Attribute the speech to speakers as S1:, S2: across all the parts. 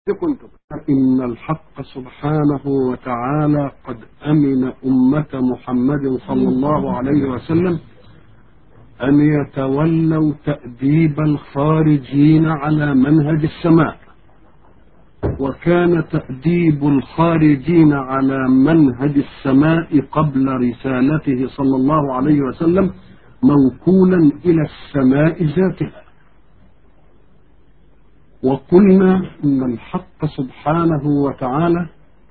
S1: كنتم إن الحق سبحانه وتعالى قد أمن أمة محمد صلى الله عليه وسلم أن يتولوا تأديب الخارجين على منهج السماء وكان تأديب الخارجين على منهج السماء قبل رسالته صلى الله عليه وسلم موكولا إلى السماء ذاتها وقلنا ان الحق سبحانه وتعالى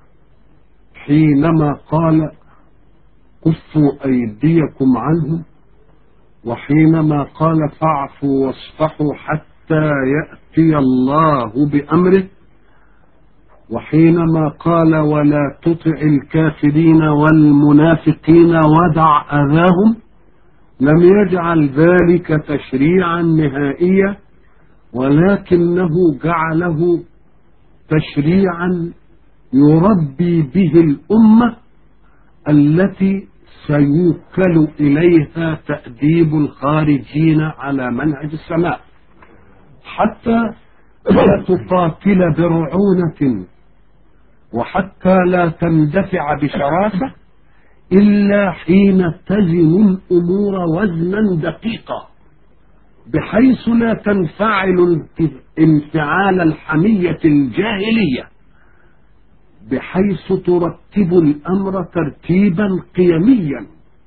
S1: حينما قال كفوا ايديكم عنهم وحينما قال فاعفوا واصفحوا حتى ياتي الله بامره وحينما قال ولا تطع الكافرين والمنافقين ودع اذاهم لم يجعل ذلك تشريعا نهائيا ولكنه جعله تشريعا يربي به الامه التي سيوكل اليها تاديب الخارجين على منهج السماء حتى لا تقاتل برعونه وحتى لا تندفع بشراسه الا حين تزن الامور وزنا دقيقا بحيث لا تنفعل انفعال الحمية الجاهلية بحيث ترتب الأمر ترتيبا قيميا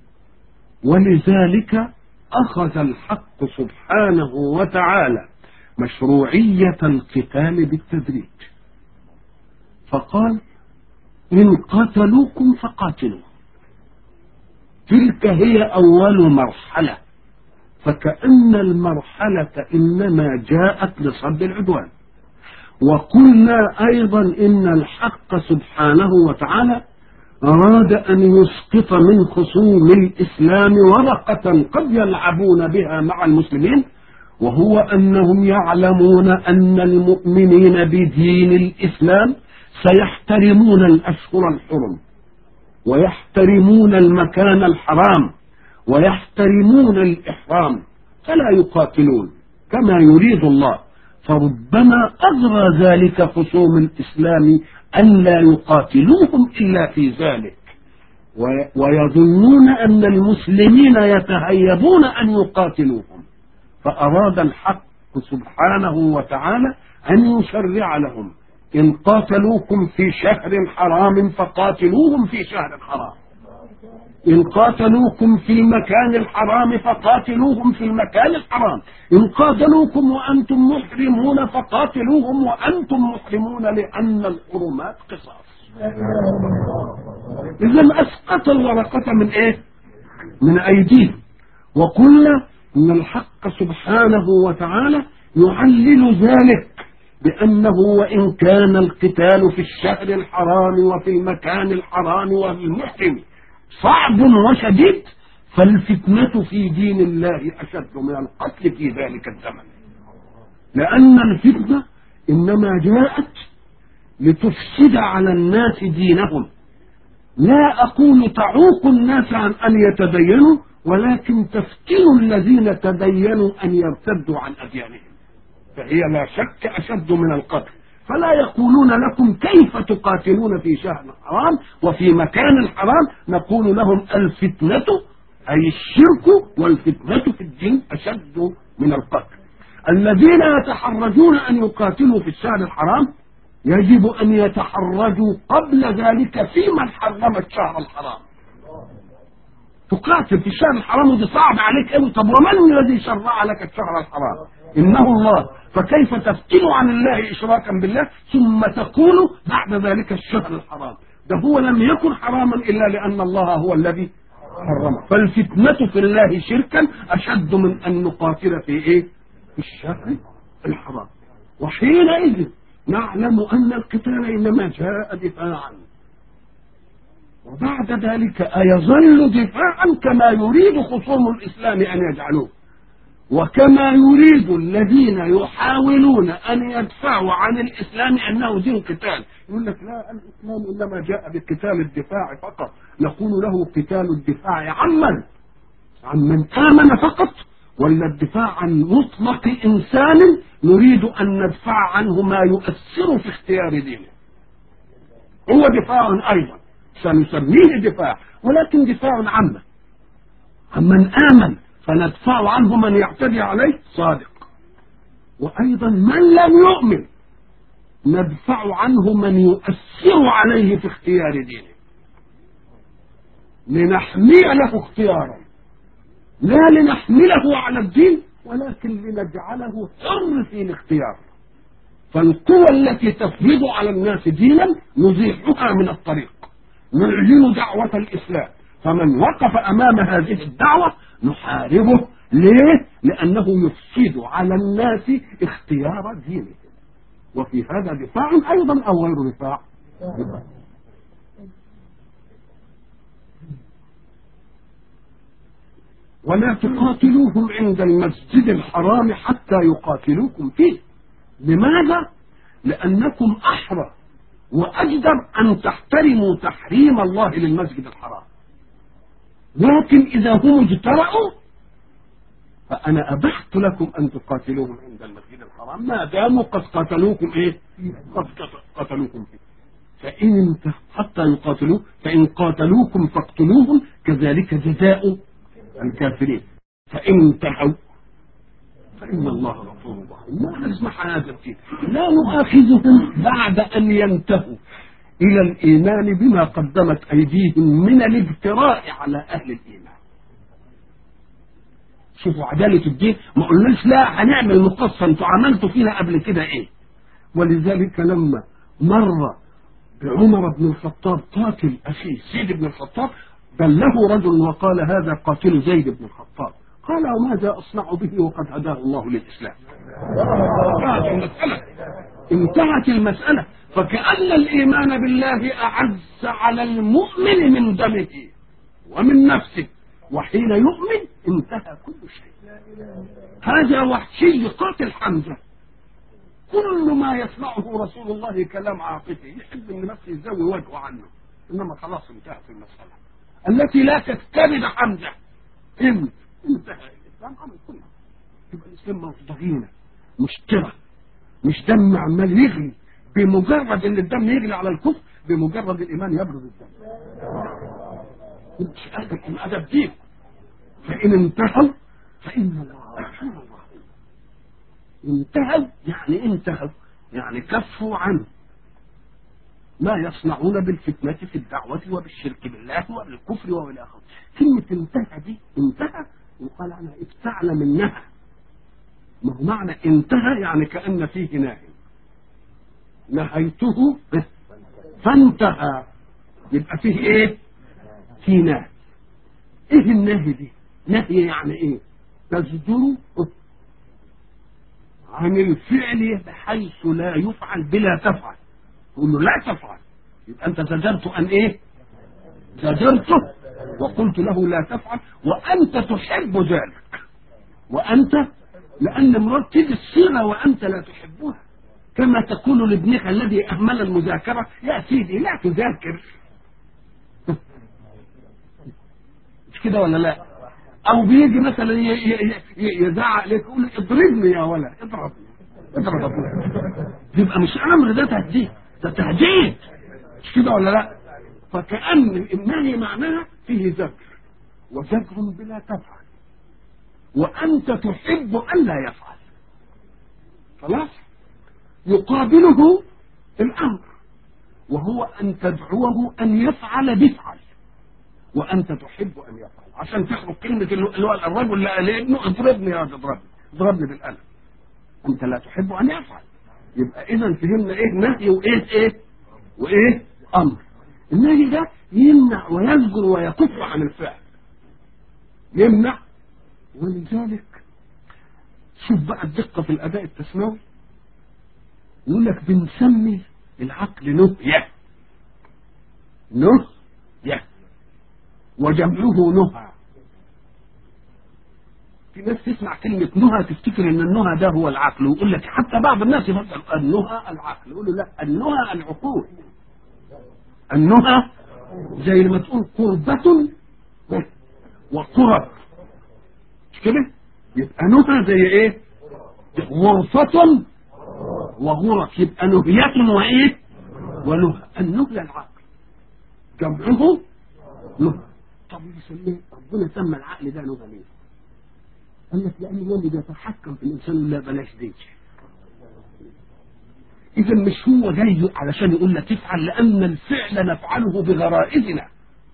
S1: ولذلك أخذ الحق سبحانه وتعالى مشروعية القتال بالتدريج فقال إن قتلوكم فقاتلوا تلك هي أول مرحلة فكأن المرحلة إنما جاءت لصد العدوان وقلنا أيضا إن الحق سبحانه وتعالى أراد أن يسقط من خصوم الإسلام ورقة قد يلعبون بها مع المسلمين وهو أنهم يعلمون أن المؤمنين بدين الإسلام سيحترمون الأشهر الحرم ويحترمون المكان الحرام ويحترمون الإحرام فلا يقاتلون كما يريد الله فربما أغرى ذلك خصوم الإسلام أن لا يقاتلوهم إلا في ذلك ويظنون أن المسلمين يتهيبون أن يقاتلوهم فأراد الحق سبحانه وتعالى أن يشرع لهم إن قاتلوكم في شهر حرام فقاتلوهم في شهر حرام إن قاتلوكم في المكان الحرام فقاتلوهم في المكان الحرام إن قاتلوكم وأنتم محرمون فقاتلوهم وأنتم محرمون لأن الحرمات قصاص إذا أسقط الورقة من إيه من أيديهم وقلنا إن الحق سبحانه وتعالى يعلل ذلك بأنه وإن كان القتال في الشهر الحرام وفي المكان الحرام والمحرم صعب وشديد فالفتنة في دين الله أشد من القتل في ذلك الزمن لأن الفتنة إنما جاءت لتفسد على الناس دينهم لا أقول تعوق الناس عن أن يتدينوا ولكن تفتن الذين تدينوا أن يرتدوا عن أديانهم فهي لا شك أشد من القتل فلا يقولون لكم كيف تقاتلون في شهر حرام وفي مكان حرام نقول لهم الفتنة أي الشرك والفتنة في الدين أشد من القتل الذين يتحرجون أن يقاتلوا في الشهر الحرام يجب أن يتحرجوا قبل ذلك في من حرم الشهر الحرام تقاتل في الشهر الحرام ودي صعب عليك قوي طب ومن الذي شرع لك الشهر الحرام انه الله فكيف تفتن عن الله اشراكا بالله ثم تقول بعد ذلك الشهر الحرام ده هو لم يكن حراما الا لان الله هو الذي حرمه فالفتنة في الله شركا اشد من ان نقاتل في ايه في الشهر الحرام وحينئذ نعلم ان القتال انما جاء دفاعا وبعد ذلك أيظل دفاعا كما يريد خصوم الإسلام أن يجعلوه وكما يريد الذين يحاولون أن يدفعوا عن الإسلام أنه دين قتال يقول لك لا الإسلام إنما جاء بقتال الدفاع فقط نقول له قتال الدفاع عمن عمن آمن فقط ولا الدفاع عن مطلق إنسان نريد أن ندفع عنه ما يؤثر في اختيار دينه هو دفاع أيضا سنسميه دفاع ولكن دفاع عامة عمن آمن فندفع عنه من يعتدي عليه صادق وأيضا من لم يؤمن ندفع عنه من يؤثر عليه في اختيار دينه لنحمي له اختيارا لا لنحمله على الدين ولكن لنجعله حر في الاختيار فالقوى التي تفرض على الناس دينا نزيحها من الطريق نعلن دعوة الإسلام فمن وقف أمام هذه الدعوة نحاربه ليه؟ لأنه يفسد على الناس اختيار دينهم وفي هذا دفاع أيضا أو غير دفاع دفاع ولا تقاتلوهم عند المسجد الحرام حتى يقاتلوكم فيه لماذا؟ لأنكم أحرى وأجدر أن تحترموا تحريم الله للمسجد الحرام لكن إذا هم اجترأوا فأنا أبحت لكم أن تقاتلوهم عند المسجد الحرام ما داموا قد قاتلوكم إيه؟ قد قاتلوكم فيه فإن انت حتى يقاتلوه فإن قاتلوكم فاقتلوهم كذلك جزاء الكافرين فإن انتهوا فإن الله غفور رحيم ما نسمح هذا الدين لا نؤاخذهم بعد أن ينتهوا إلى الإيمان بما قدمت أيديهم من الاجتراء على أهل الإيمان شوفوا عدالة الدين ما قلناش لا هنعمل مقصة انتوا عملتوا فينا قبل كده ايه ولذلك لما مر بعمر بن الخطاب قاتل أخيه زيد بن الخطاب دله رجل وقال هذا قاتل زيد بن الخطاب قال وماذا أصنع به وقد هداه الله للإسلام انتهت المسألة انتهت المسألة فكأن الإيمان بالله أعز على المؤمن من دمه ومن نفسه وحين يؤمن انتهى كل شيء هذا وحشي قاتل حمزة كل ما يسمعه رسول الله كلام عاطفي يحب ان نفسه يزوي وجهه عنه انما خلاص انتهت المسألة التي لا تستبد حمزة انت انتهى الاسلام عمل كله يبقى الاسلام مصدرينه مشترى مش دم عمال يغلي بمجرد ان الدم يغلي على الكفر بمجرد الايمان يبرد الدم مش قادر ان ادب دين فان انتهوا فان الله غفور رحيم انتهوا يعني انتهوا يعني كفوا عنه ما يصنعون بالفتنة في الدعوة وبالشرك بالله وبالكفر وبالآخر كلمة انتهى دي انتهى يقال عنها افتعل منها ما هو معنى انتهى يعني كأن فيه ناهي نهيته فانتهى يبقى فيه ايه في نهي ايه النهي دي نهي يعني ايه تزجر عن الفعل بحيث لا يفعل بلا تفعل تقول له لا تفعل يبقى انت زجرت ان ايه زجرته وقلت له لا تفعل وانت تحب ذلك وانت لان مرات تيجي الصيغه وانت لا تحبها كما تقول لابنك الذي اهمل المذاكره يا سيدي لا تذاكر مش كده ولا لا او بيجي مثلا يزعق لك يقول اضربني يا ولد اضربني اضرب ابوك يبقى مش امر ده تهديد ده تهديد مش كده ولا لا فكأن النهي معناها فيه زجر وزجر بلا تفعل وأنت تحب أن لا يفعل خلاص يقابله الأمر وهو أن تدعوه أن يفعل بفعل وأنت تحب أن يفعل عشان تخرج كلمة اللي هو الرجل لا لابنه اضربني يا اضربني اضربني بالقلم أنت لا تحب أن يفعل يبقى إذا فهمنا إيه نهي وإيه إيه وإيه أمر النهي ده يمنع ويزجر ويكف عن الفعل يمنع ولذلك شوف بقى الدقة في الأداء التسموي يقول لك بنسمي العقل نهية نهية وجمعه نهى في ناس تسمع كلمة نهى تفتكر ان النهى ده هو العقل ويقول لك حتى بعض الناس يفكر النهى العقل يقول له لا النهى العقول النهى زي ما تقول قربة وقرب مش كده يبقى نهى زي ايه غرفة وغرف يبقى نهية وايه ونهى النهي العقل جمعه نهى طب يسميه ربنا سمى العقل ده نهى ليه قال لك لان هو اللي بيتحكم في الانسان لا بلاش دي اذا مش هو جاي علشان يقول لك افعل لان الفعل نفعله بغرائزنا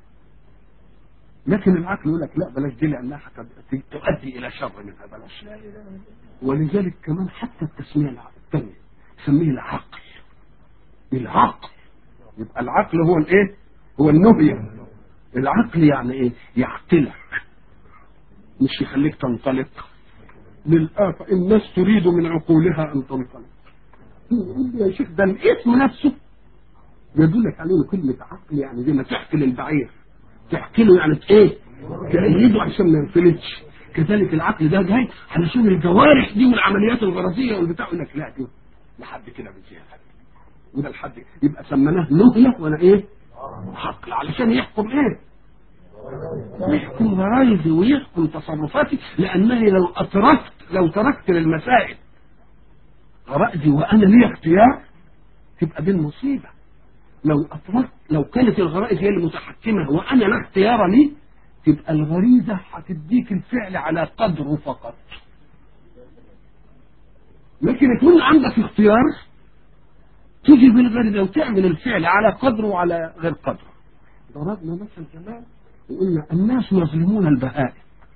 S1: لكن العقل يقول لك لا بلاش دي لانها تؤدي الى شر منها بلاش ولذلك كمان حتى التسميه الثانيه يسميه العقل العقل يبقى العقل هو الايه هو النهي العقل يعني ايه يعقلك مش يخليك تنطلق للآفة الناس تريد من عقولها ان تنطلق يقول يا شيخ ده الاسم نفسه يدلك عليه كلمة عقل يعني زي ما تحكي البعير تحكي له يعني ايه تأيده عشان ما ينفلتش كذلك العقل ده جاي علشان الجوارح دي والعمليات الغرزيه والبتاع يقول لك لا دي لحد كده بزياده وده الحد يبقى سميناه نهيه وانا ايه؟ عقل علشان يحكم ايه؟ يحكم غرايزي ويحكم تصرفاتي لانني لو اتركت لو تركت للمسائل غرائزي وانا لي اختيار تبقى دي المصيبه لو اتركت لو كانت الغرائز هي المتحكمه وانا لا اختيار لي تبقى الغريزة هتديك الفعل على قدره فقط لكن يكون عندك اختيار تيجي بالغريزة وتعمل الفعل على قدره وعلى غير قدره ضربنا مثل كمان وقلنا الناس يظلمون البهائم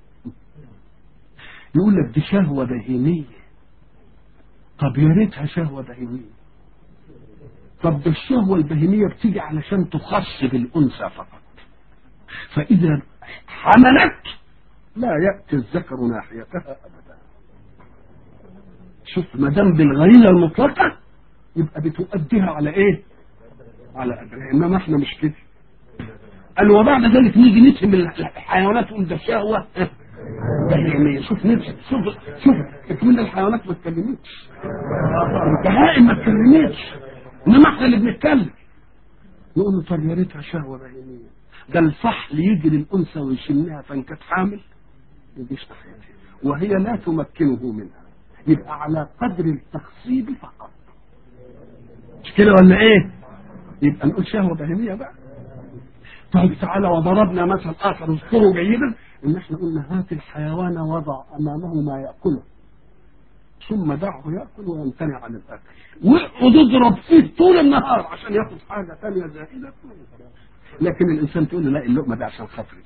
S1: يقول لك دي شهوة بهيمية طب يا ريتها شهوة بهيمية طب ده الشهوة البهيمية بتيجي علشان تخص بالأنثى فقط فإذا حملت لا يأتي الذكر ناحيتها أبدا شوف ما دام بالغريزة المطلقة يبقى بتؤديها على إيه؟ على أجرها إنما إحنا مش كده قال وبعد ذلك نيجي نتهم الحيوانات تقول ده شهوة يعني شوف نفسك شوف شوف تقول الحيوانات ما تكلمتش البهائم ما تكلمتش انما احنا اللي بنتكلم نقول له طب يا ريتها شهوه بهيميه ده الفحل يجي للانثى ويشمها فان كانت حامل يجيش ناحيتها وهي لا تمكنه منها يبقى على قدر التخصيب فقط مش كده ولا ايه؟ يبقى نقول شهوه بهيميه بقى طيب تعالى وضربنا مثل اخر اذكره جيدا ان احنا قلنا هات الحيوان وضع امامه ما ياكله ثم دعه ياكل ويمتنع عن الاكل واقعد اضرب فيه طول النهار عشان ياخد حاجه ثانيه زائده لكن الانسان تقول له لا اللقمه دي عشان خاطري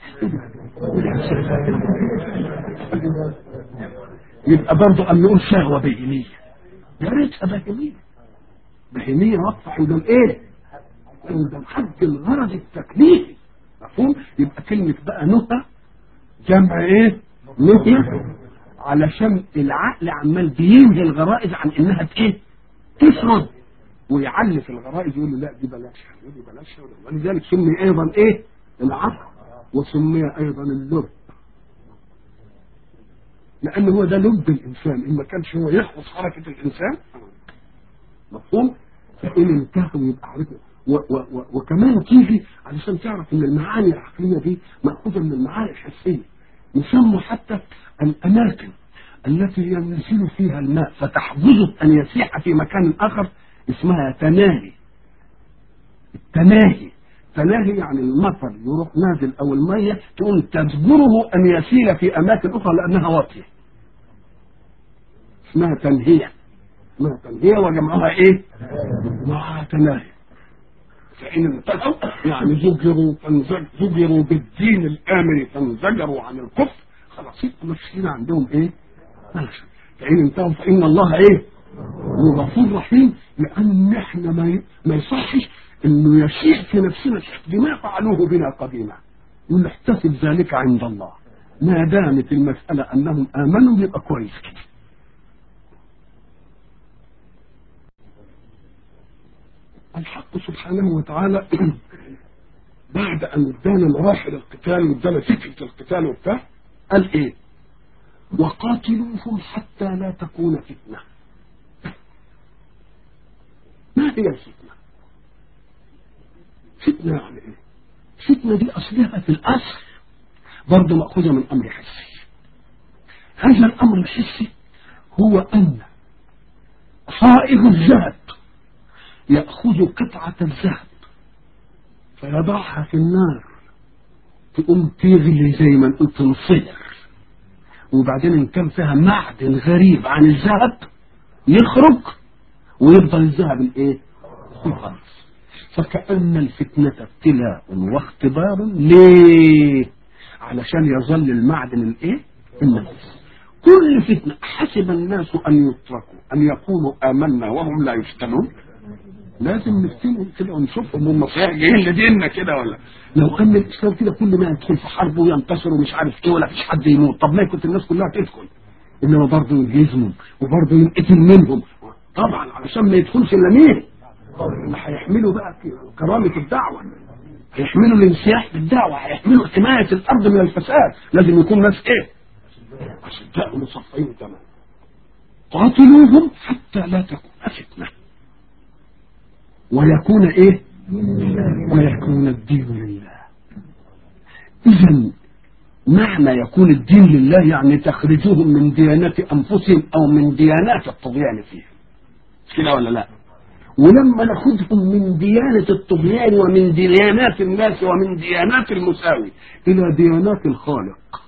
S1: يبقى برضه ان نقول شهوه بهيميه يا ريتها بهيميه بهيميه واقفه عند الايه؟ عند الحد الغرض التكليفي مفهوم؟ يبقى كلمه بقى نهى جمع ايه؟ نهي علشان العقل عمال بينهي الغرائز عن انها ايه؟ تفرض ويعلي في الغرائز يقول له لا دي بلاش دي بلاش ولذلك سمي ايضا ايه؟ العقل وسمي ايضا اللب لان هو ده لب الانسان ان ما كانش هو يحفظ حركه الانسان مفهوم؟ فان انتهوا يبقى عرفنا وكمان تيجي علشان تعرف ان المعاني العقليه دي ماخوذه من المعاني الحسيه يسموا حتى الاماكن التي ينزل فيها الماء فتحفظه ان يسيح في مكان اخر اسمها تناهي التناهي تناهي يعني المطر يروح نازل او الميه تقوم تجبره ان يسيل في اماكن اخرى لانها واطيه اسمها تنهيه اسمها تنهيه وجمعها ايه؟ جمعها تناهي فإن انتهوا يعني زجروا زجروا بالدين الآمن فانزجروا عن الكفر خلاص يبقوا ماشيين عندهم إيه؟ ماشي فإن انتهوا فإن الله إيه؟ غفور رحيم لأن إحنا ما ما يصحش إنه يشيع في نفسنا بما فعلوه بنا قديما ونحتسب ذلك عند الله ما دامت المسألة أنهم آمنوا يبقى كويس كده الحق سبحانه وتعالى بعد ان ادانا مراحل القتال وادانا فكره القتال وبتاع قال ايه؟ وقاتلوهم حتى لا تكون فتنه. ما هي الفتنه؟ فتنه يعني ايه؟ فتنه دي اصلها في الاصل برضه ماخوذه من امر حسي. هذا الأمر الحسي هو أن صائغ الذهب يأخذ قطعة الذهب فيضعها في النار تقوم تغلي زي ما نقول تنصهر وبعدين إن كان فيها معدن غريب عن الذهب يخرج ويفضل الذهب الايه؟ خالص فكأن الفتنة ابتلاء واختبار ليه؟ علشان يظل المعدن الايه؟ النفس كل فتنة حسب الناس أن يتركوا أن يقولوا آمنا وهم لا يفتنون لازم نفتنهم كده ونشوفهم هم صحيح جايين لديننا كده ولا لو كان الاسلام كده كل ما يدخل في حرب وينتصر ومش عارف ايه ولا فيش حد يموت طب ما كنت الناس كلها تدخل انما برضه ينهزموا وبرضه ينقتل منهم طبعا علشان ما يدخلش الا مين؟ اللي هيحملوا بقى كرامه الدعوه هيحملوا الانسياح بالدعوه هيحملوا حمايه الارض من الفساد لازم يكون ناس ايه؟ اشداء مصفين تمام قاتلوهم حتى لا تكون فتنه ويكون ايه ويكون الدين لله اذا معنى يكون الدين لله يعني تخرجوهم من ديانة انفسهم او من ديانات الطغيان فيهم كده ولا لا ولما ناخذهم من ديانة الطغيان ومن ديانات الناس ومن ديانات المساوي الى ديانات الخالق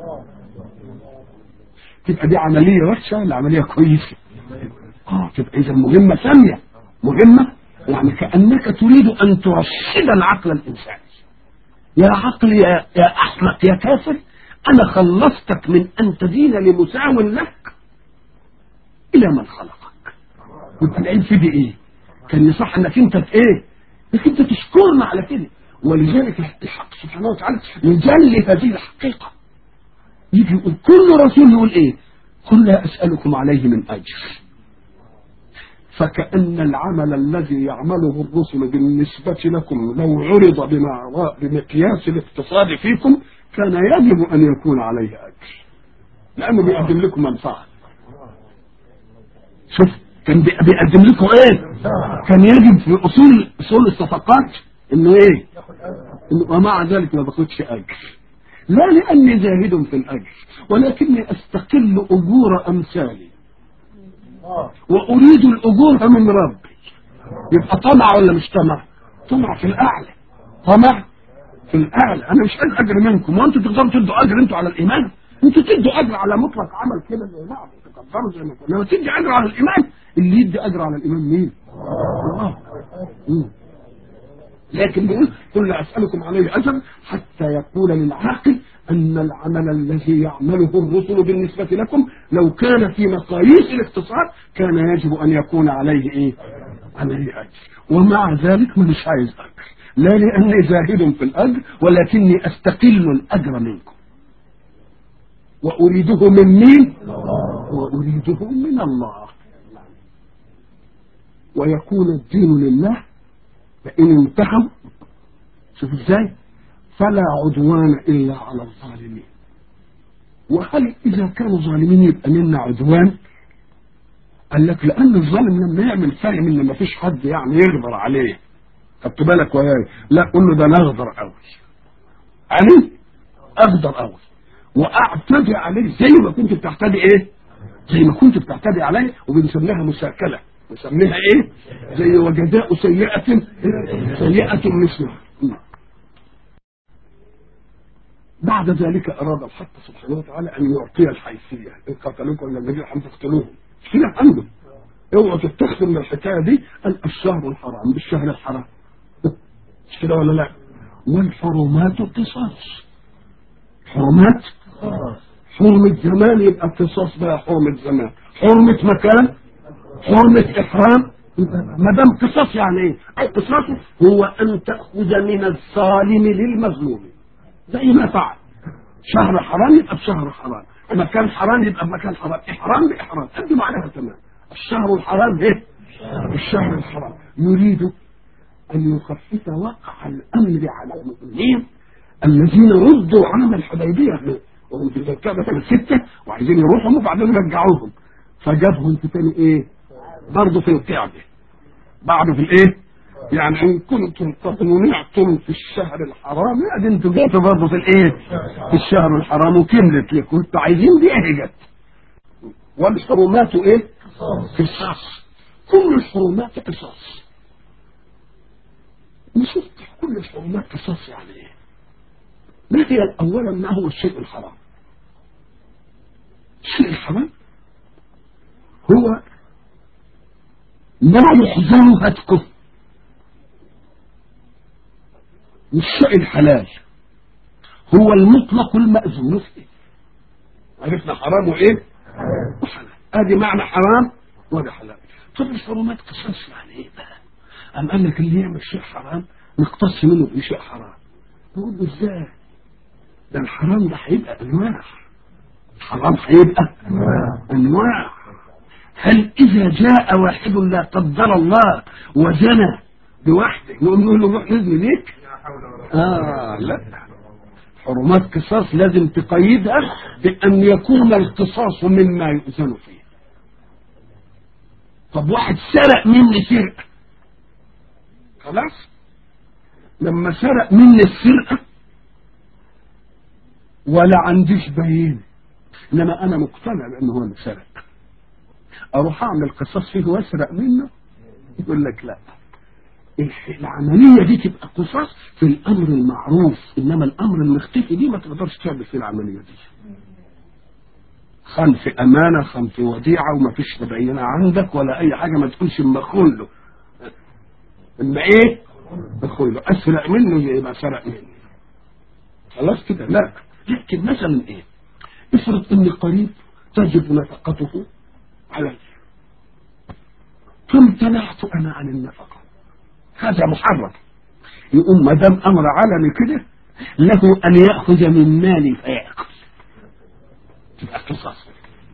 S1: تبقى دي عملية وحشة ولا عملية كويسة اه تبقى اذا مهمة سامية مهمة يعني كأنك تريد أن ترشد العقل الإنساني يا عقل يا, يا أحمق يا كافر أنا خلصتك من أن تدين لمساو لك إلى من خلقك يبقى العيب في دي إيه؟ كان يصح أنك أنت في إيه؟ أنك أنت تشكرنا على كده ولذلك الحق سبحانه وتعالى يجلي هذه الحقيقة يجي يقول كل رسول يقول إيه؟ قل لا أسألكم عليه من أجر فكأن العمل الذي يعمله الرسل بالنسبة لكم لو عرض بمع- بمقياس الاقتصاد فيكم كان يجب أن يكون عليه أجر لأنه بيقدم لكم منفعة شوف كان بي- بيقدم لكم ايه كان يجب في اصول اصول الصفقات انه ايه إنه ومع ذلك ما باخدش اجر لا لاني زاهد في الاجر ولكني استقل اجور امثالي واريد الاجور من ربي يبقى طمع ولا مش طمع طمع في الاعلى طمع في الاعلى انا مش عايز اجر منكم وانتوا تقدروا تدوا اجر انتوا على الايمان انتوا تدوا اجر على مطلق عمل كده زي بعض تقدروا زي ما كنا لما تدي اجر على الايمان اللي يدي اجر على الايمان مين؟ الله مم. لكن بيقول قل لا اسالكم عليه اجر حتى يقول للعاقل ان العمل الذي يعمله الرسل بالنسبه لكم لو كان في مقاييس الاقتصاد كان يجب ان يكون عليه ايه؟ عليه اجر ومع ذلك مش عايز اجر لا لاني زاهد في الاجر ولكني استقل الاجر منكم واريده من مين؟ واريده من الله ويكون الدين لله فإن انتهوا شوف ازاي فلا عدوان إلا على الظالمين وهل إذا كانوا ظالمين يبقى منا عدوان قال لك لأن الظالم لما يعمل فاهم إن مفيش حد يعني يغدر عليه خدت بالك وياي لا قول له ده أنا أغدر قوي علي أغدر قوي وأعتدي عليه زي ما كنت بتعتدي إيه زي ما كنت بتعتدي عليه وبنسميها مساكلة نسميها ايه زي وجزاء سيئة سيئة مثلها بعد ذلك اراد الحق سبحانه وتعالى ان يعطي الحيثية ان قتلوكم ولا الذين حم تقتلوهم كده عنده اوعوا تتخذوا من الحكايه دي قال الشهر الحرام بالشهر الحرام مش كده ولا لا والحرمات قصاص حرمات حرمة زمان يبقى قصاص بقى حرمة زمان حرمة مكان حرمة إحرام ما دام قصاص يعني إيه؟ القصاص هو أن تأخذ من الظالم للمظلوم زي ما فعل شهر حرام يبقى بشهر حرام مكان حرام يبقى بمكان حرام إحرام بإحرام قد معناها تمام الشهر الحرام إيه؟ الشهر الحرام يريد أن يخفف وقع الأمر على المؤمنين الذين ردوا عام الحديبية وهم في الكعبة سنة ستة وعايزين يروحوا وبعدين يرجعوهم فجابهم في تاني ايه برضه في الكعبة بعده في الايه يعني ان كنتم قد منعتم في الشهر الحرام ادي انتوا جيتوا برضه في الايه؟ في الشهر الحرام وكملت لكم انتوا عايزين دي ايه جت والحرمات ايه؟ قصاص كل الحرمات قصاص نشوف كل الحرمات قصاص يعني ايه؟ ما هي اولا ما هو الشيء الحرام؟ الشيء الحرام هو ما يحزن هتكه والشيء الحلال هو المطلق المأذون فيه عرفنا حرام وايه وحلال ادي معنى حرام وده حلال طب الحرمات قصاص يعني ايه بقى ام قال لك اللي يعمل شيء حرام نقتص منه في شيء حرام نقول له ازاي ده الحرام ده هيبقى انواع الحرام هيبقى انواع هل اذا جاء واحد لا قدر الله وزنى بواحده نقوم نقول له روح نزل ليك اه لا حرمات قصاص لازم تقيدها بان يكون القصاص مما يؤذن فيه طب واحد سرق مني سرقه خلاص لما سرق مني السرقه ولا عنديش بيين انما انا مقتنع بانه هو اللي سرق اروح اعمل قصاص فيه واسرق منه يقول لك لا العملية دي تبقى قصاص في الأمر المعروف إنما الأمر المختفي دي ما تقدرش تعمل فيه العملية دي خلف أمانة خلف وديعة وما فيش تبينها عندك ولا أي حاجة ما تكونش مخون له إما إيه؟ مخون له أسرق منه يبقى سرق مني خلاص كده لا لكن مثلا إيه؟ افرض إن قريب تجب نفقته علي فامتنعت أنا عن النفقة هذا محرم يقوم ما دام امر علني كده له ان ياخذ من مالي فياكل تبقى قصاص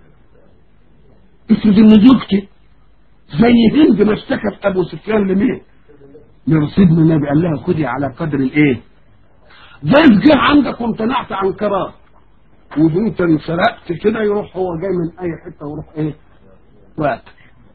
S1: افرض ان زوجتي زي هند ما اشتكت ابو سفيان لمين؟ لرصيد من النبي قال لها خدي على قدر الايه؟ ضيف جه عندك وامتنعت عن قرار وانت سرقت كده يروح هو جاي من اي حته ويروح ايه؟ واكل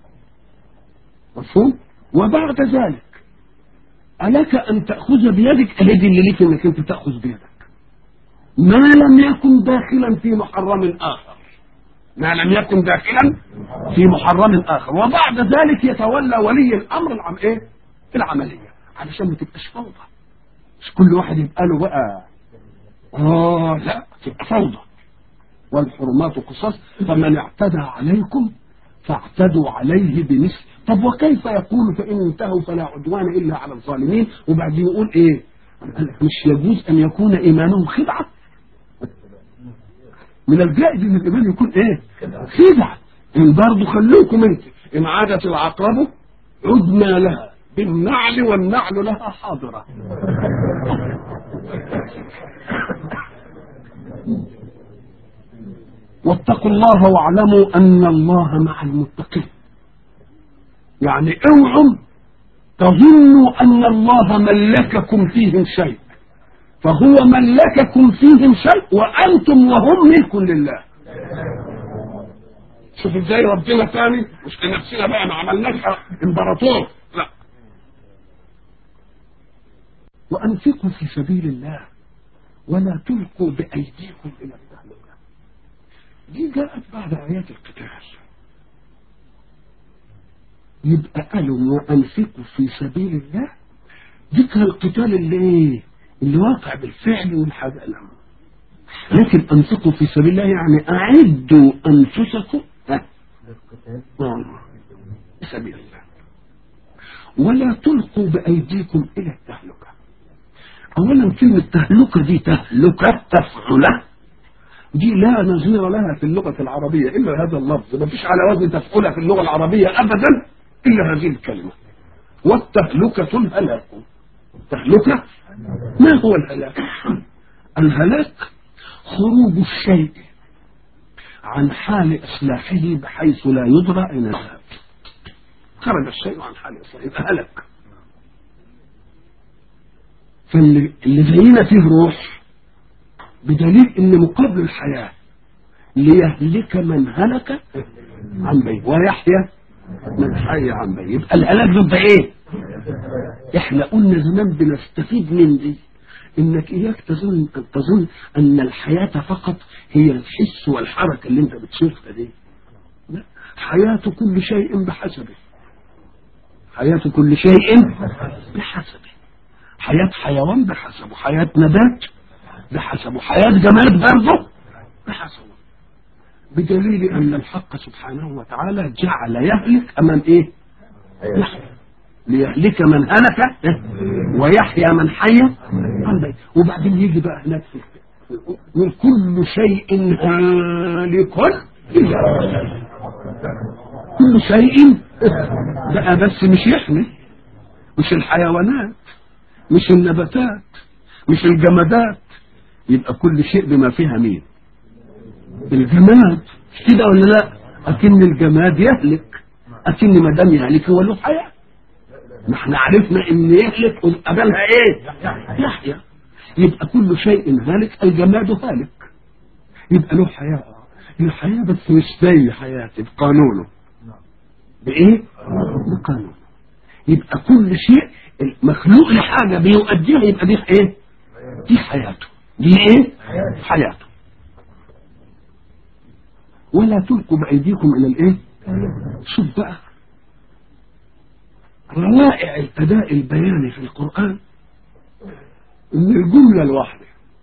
S1: مفهوم؟ وبعد ذلك ألك أن تأخذ بيدك أهدي اللي ليك أنك أنت تأخذ بيدك ما لم يكن داخلا في محرم آخر ما لم يكن داخلا في محرم آخر وبعد ذلك يتولى ولي الأمر العم إيه؟ العملية علشان ما تبقاش فوضى مش كل واحد يبقى له بقى آه لا تبقى فوضى والحرمات قصاص فمن اعتدى عليكم فاعتدوا عليه بمثل طب وكيف يقول فإن انتهوا فلا عدوان إلا على الظالمين وبعدين يقول إيه قال لك مش يجوز أن يكون إيمانهم خدعة من الجائز أن الإيمان يكون إيه خدعة إن برضه خلوكم أنت إن عادت العقرب عدنا لها بالنعل والنعل لها حاضرة واتقوا الله واعلموا ان الله مع المتقين يعني اوعوا تظنوا ان الله ملككم فيهم شيء فهو ملككم فيهم شيء وانتم وهم ملك لله شوف ازاي ربنا تاني مش لنفسنا بقى ما عملناش امبراطور لا وانفقوا في سبيل الله ولا تلقوا بايديكم الى التهلكه دي جاءت بعد آيات القتال يبقى قالوا وأنفقوا في سبيل الله ذكر القتال اللي ايه اللي واقع بالفعل والحاجة لكن أنفقوا في سبيل الله يعني أعدوا أنفسكم في سبيل الله ولا تلقوا بأيديكم إلى التهلكة أولا كلمة تهلكة دي تهلكة تفعله دي لا نظير لها في اللغة العربية إلا هذا اللفظ ما فيش على وزن تفعلها في اللغة العربية أبدا إلا هذه الكلمة والتهلكة الهلاك التهلكة ما هو الهلاك الهلاك خروج الشيء عن حال إصلاحه بحيث لا يدرى أين ذهب خرج الشيء عن حال إصلاحه يبقى هلك فاللي زينا فيه روح بدليل ان مقابل الحياة ليهلك من هلك عن بيه ويحيى من حي عن بيه يبقى الهلاك ضد ايه احنا قلنا زمان بنستفيد من دي انك اياك تظن تظن ان الحياة فقط هي الحس والحركة اللي انت بتشوفها دي لا حياة كل شيء بحسبه حياة كل شيء بحسبه حياة حيوان بحسبه حياة نبات بحسبه حياة جماد برضه بحسبه بدليل ان الحق سبحانه وتعالى جعل يهلك امام ايه يحيى ليهلك من هلك ويحيى من حي عن بيت وبعدين يجي بقى هناك في من كل شيء هالك إلا وجهه. كل شيء بقى بس مش احنا مش الحيوانات مش النباتات مش الجمادات يبقى كل شيء بما فيها مين الجماد مش كده ولا لا اكن الجماد يهلك اكن ما دام يهلك هو له حياه ما احنا عرفنا ان يهلك قبلها ايه يحيى يبقى كل شيء هالك الجماد هالك يبقى له حياه الحياه بس مش زي حياتي بقانونه بايه بقانونه يبقى كل شيء مخلوق لحاجه بيؤديها يبقى دي ايه دي حياته دي ايه حياته ولا تلقوا بايديكم الى الايه شوف بقى روائع الاداء البياني في القران ان الجمله الواحده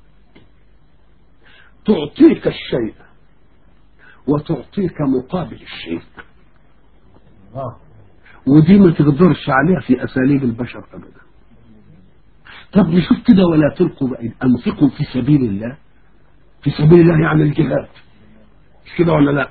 S1: تعطيك الشيء وتعطيك مقابل الشيء ودي ما تقدرش عليها في اساليب البشر ابدا طب نشوف كده ولا تلقوا بأيد انفقوا في سبيل الله في سبيل الله يعني الجهاد مش كده ولا لا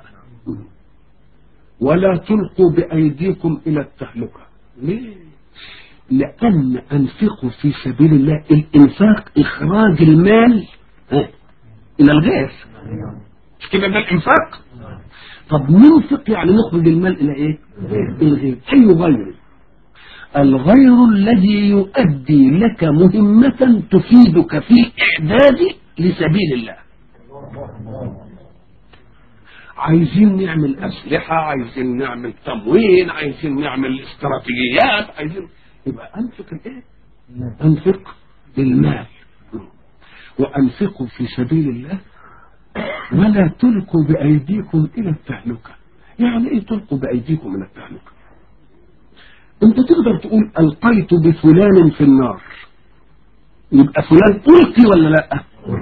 S1: ولا تلقوا بأيديكم إلى التهلكة ليه لأن أنفقوا في سبيل الله الإنفاق إخراج المال ها، إلى الغير مش كده ده الإنفاق طب ننفق يعني نخرج المال إلى إيه الغير أي غير الغير الذي يؤدي لك مهمة تفيدك في إعداد لسبيل الله عايزين نعمل أسلحة عايزين نعمل تموين عايزين نعمل استراتيجيات عايزين يبقى أنفق الإيه؟ أنفق المال وأنفقوا في سبيل الله ولا تلقوا بأيديكم إلى التهلكة يعني إيه تلقوا بأيديكم إلى التهلكة أنت تقدر تقول ألقيت بفلان في النار يبقى فلان ألقي ولا لأ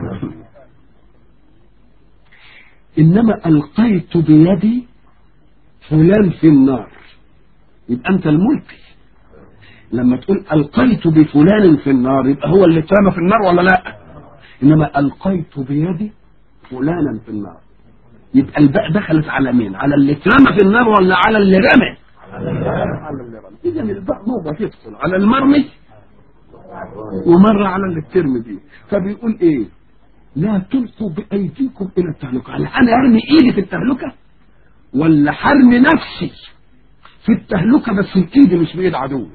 S1: إنما ألقيت بيدي فلان في النار يبقى أنت الملقي لما تقول ألقيت بفلان في النار يبقى هو اللي اترمى في النار ولا لا إنما ألقيت بيدي فلانا في النار يبقى الباء دخلت على مين على اللي اترمى في النار ولا على اللي رمى على اللي رمى إذا الباء موضة تدخل على المرمي ومرة على اللي بترمي دي فبيقول إيه لا تلقوا بأيديكم إلى التهلكة هل أنا أرمي إيدي في التهلكة ولا حرمي نفسي في التهلكة بس الإيد مش بإيد عدوي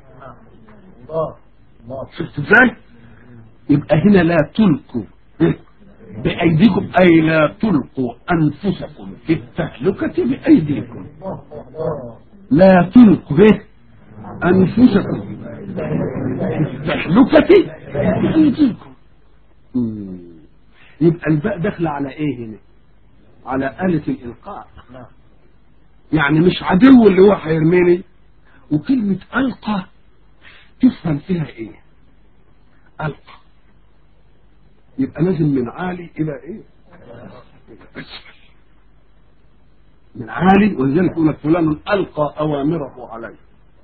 S1: شفت ازاي يبقى هنا لا تلقوا إيه؟ بأيديكم أي لا تلقوا أنفسكم في التهلكة بأيديكم لا تلقوا إيه؟ أنفسكم في التهلكة بأيديكم مم. يبقى الباء داخله على ايه هنا على آلة الإلقاء يعني مش عدو اللي هو هيرميني وكلمة ألقى تفهم فيها ايه ألقى يبقى لازم من عالي إلى ايه إلى أسفل من عالي ولذلك يقول لك فلان ألقى أوامره عليه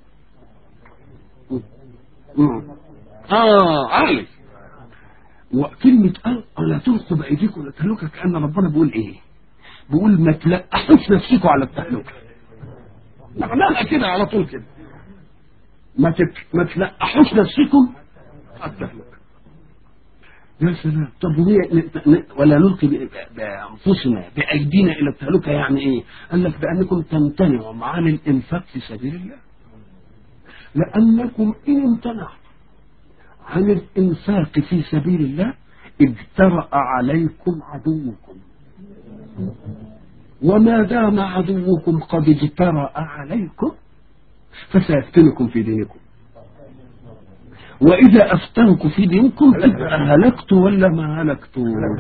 S1: مم. آه عالي وكلمة ألقى لا تلقوا بأيديكم إلى التهلكة كأن ربنا بيقول إيه؟ بيقول ما تلقحوش نفسكم على التهلكة. معناها كده على طول كده. ما تت... ما تلقحوش نفسكم على التهلكة. يا سلام طب وهي ن... ن... ولا نلقي ب... بأنفسنا بأيدينا إلى التهلكة يعني إيه؟ قال لك بأنكم تمتنعوا عن الإنفاق في سبيل الله. لأنكم إن امتنعتم عن الإنفاق في سبيل الله اجترأ عليكم عدوكم وما دام عدوكم قد اجترأ عليكم فسيفتنكم في دينكم وإذا أفتنك في دينكم تبقى هلكت ولا ما هلكت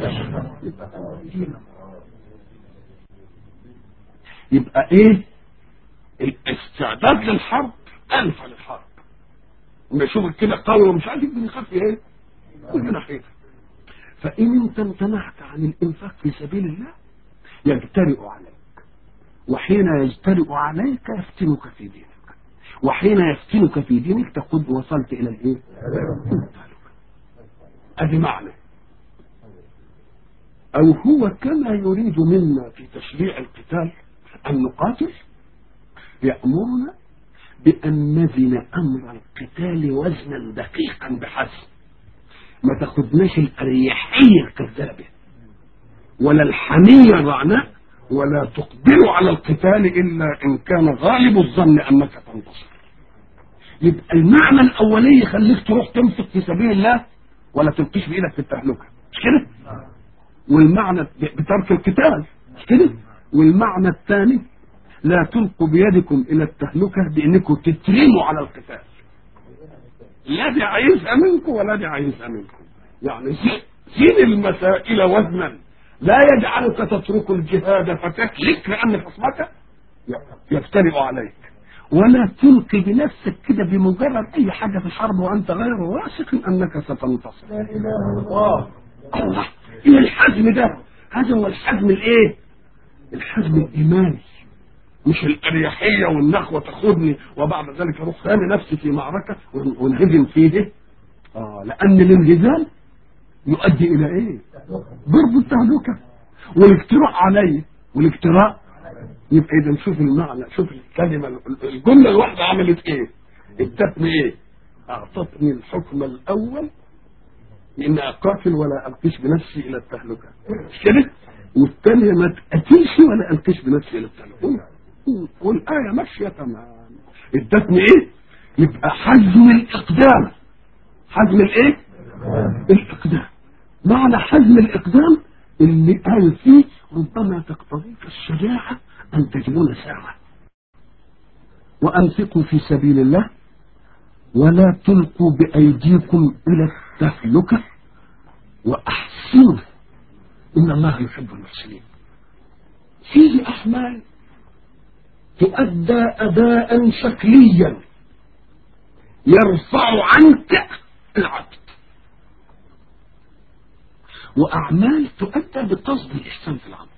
S1: يبقى إيه الاستعداد للحرب أنفع للحرب لما يشوفك كده قوي ومش عارف يبقى يخاف ايه كل ناحيتك فإن أنت امتنعت عن الإنفاق في سبيل الله يجترئ عليك وحين يجترئ عليك يفتنك في دينك وحين يفتنك في دينك تقول وصلت إلى الإيه؟ أدي معنى أو هو كما يريد منا في تشريع القتال أن نقاتل يأمرنا بأن نزن أمر القتال وزنا دقيقا بحسب ما تاخدناش الأريحية الكذابة ولا الحمية الرعناء ولا تقبل على القتال إلا إن كان غالب الظن أنك تنتصر يبقى المعنى الأولي يخليك تروح تنفق في سبيل الله ولا تلقيش بإيدك في التهلكة مش كده؟ والمعنى بترك القتال مش كده؟ والمعنى الثاني لا تلقوا بيدكم إلى التهلكة بأنكم تترموا على القتال لا دي عايزها منكم ولا دي عايزها منكم يعني زين المسائل وزنا لا يجعلك تترك الجهاد فتهلك لأن خصمك يفترئ عليك ولا تلقي بنفسك كده بمجرد أي حاجة في الحرب وأنت غير واثق أنك ستنتصر لا إله إلا الله الله إيه الحزم ده هذا هو الحزم الإيه الحزم الإيماني مش الأريحية والنخوة تاخدني وبعد ذلك أروح رامي نفسي في معركة وانهزم فيه آه لأن الانهزام يؤدي إلى إيه؟ ضرب التهلكة والافتراء عليه والافتراء يبقى إذا نشوف المعنى شوف الكلمة الجملة الواحدة عملت إيه؟ ادتني إيه؟ أعطتني الحكم الأول إن أقاتل ولا ألقيش بنفسي إلى التهلكة مش كده؟ والثانية ما تقتلش ولا ألقيش بنفسي إلى التهلكة والآية ماشية تمام ادتني ايه يبقى حزم الاقدام حزم الايه الاقدام معنى حزم الاقدام اللي قال فيه ربما تقتضيك الشجاعة ان تجبون ساعة وانفقوا في سبيل الله ولا تلقوا بايديكم الى التهلكة واحسنوا ان الله يحب المحسنين فيه احمال تؤدى أداء شكليا يرفع عنك العبد وأعمال تؤدى بقصد الإحسان في العمل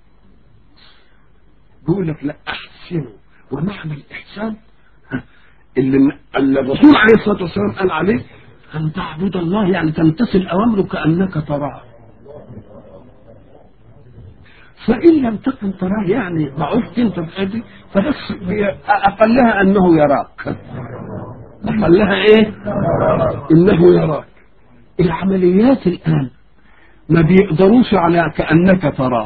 S1: بيقول لك لا أحسنوا ومعنى الإحسان اللي اللي الرسول عليه الصلاة والسلام قال عليه أن تعبد الله يعني تمتثل أوامره كأنك تراه فإن لم تكن تراه يعني ضعفت أنت بأدي فبس أقلها أنه يراك أقلها إيه؟ إنه يراك العمليات الآن ما بيقدروش على كأنك تراه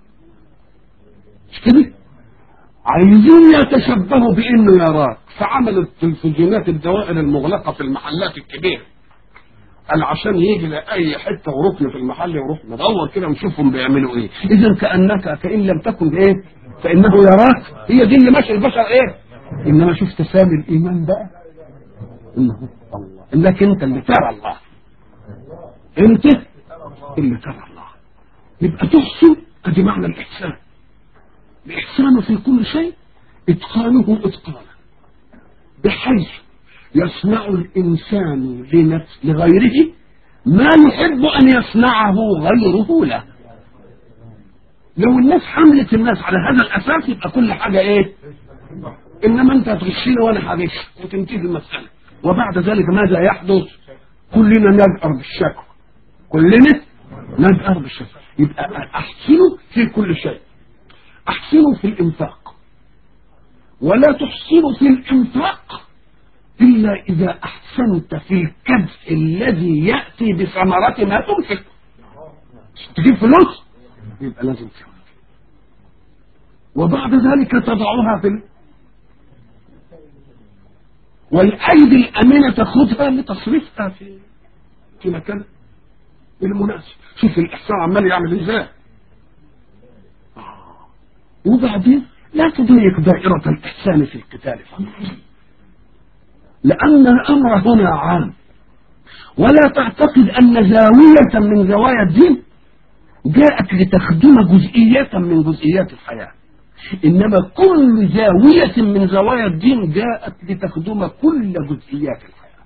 S1: مش كده؟ عايزين يتشبهوا بانه يراك فعملوا التلفزيونات الدوائر المغلقه في المحلات الكبيره قال عشان يجي لاي حته وركن في المحل يروح ندور كده ونشوفهم بيعملوا ايه اذا كانك كان لم تكن ايه فانه يراك هي دي اللي ماشي البشر ايه انما شوف تسامي الايمان بقى انه الله انك انت اللي ترى الله انت اللي ترى الله يبقى تحسن ادي معنى الاحسان الإحسان في كل شيء إتقانه إتقانا بحيث يصنع الإنسان لنفس لغيره ما يحب أن يصنعه غيره له لو الناس حملت الناس على هذا الأساس يبقى كل حاجة إيه إنما أنت هتغشني وأنا هغش وتنتهي المسألة وبعد ذلك ماذا يحدث كلنا نجأر بالشكوى كلنا نجأر بالشكوى يبقى أحسنوا في كل شيء احسنوا في الانفاق ولا تحسنوا في الانفاق الا اذا احسنت في الكبس الذي ياتي بثمرة ما تنفق تجيب فلوس يبقى لازم تنفق وبعد ذلك تضعها في ال... والايدي الامينه تاخذها لتصريفها في في مكان المناسب شوف الاحسان عمال يعمل ازاي وبعدين لا تضيق دائرة الإحسان في القتال فقط لأن الأمر هنا عام ولا تعتقد أن زاوية من زوايا الدين جاءت لتخدم جزئية من جزئيات الحياة إنما كل زاوية من زوايا الدين جاءت لتخدم كل جزئيات الحياة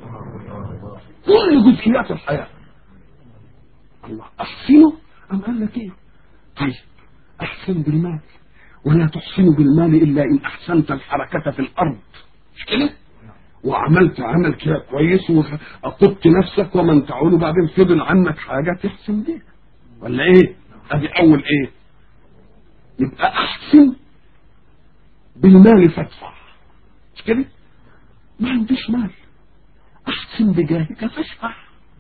S1: كل جزئيات الحياة الله أحسنوا أم قال لك إيه طيب أحسن بالمال ولا تحسن بالمال إلا إن أحسنت الحركة في الأرض مش كده وعملت عمل كده كويس وأقبت نفسك ومن تعول بعدين فضل عنك حاجة تحسن بيها ولا إيه أدي أول إيه يبقى أحسن بالمال فادفع مش كده ما عنديش مال أحسن بجاهك فاشفع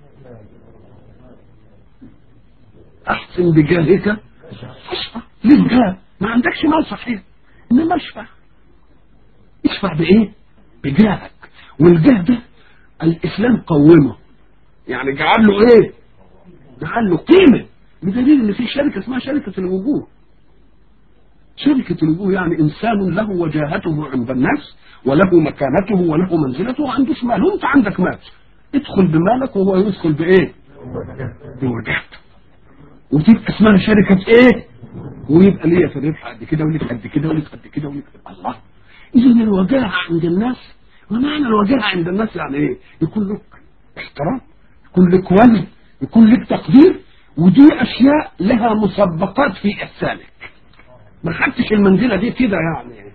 S1: أحسن بجاهك فاشفع ليه جاه ما عندكش مال صحيح إنما اشفع اشفع بإيه بجاهك والجاه ده الإسلام قومه يعني جعل له إيه جعل له قيمة بدليل إن في شركة اسمها شركة الوجوه شركة الوجوه يعني إنسان له وجاهته عند الناس وله مكانته وله منزلته وعنده مال وأنت عندك مال ادخل بمالك وهو يدخل بإيه؟ بوجهته وتبقى اسمها شركة إيه؟ ويبقى ليا في الربح قد كده وليك قد كده وليك قد كده وليك الله إذا الوجاهة عند الناس ومعنى الوجاهة عند الناس يعني إيه؟ يكون لك احترام يكون لك وزن يكون لك تقدير ودي أشياء لها مسبقات في إحسانك ما خدتش المنزله دي كده يعني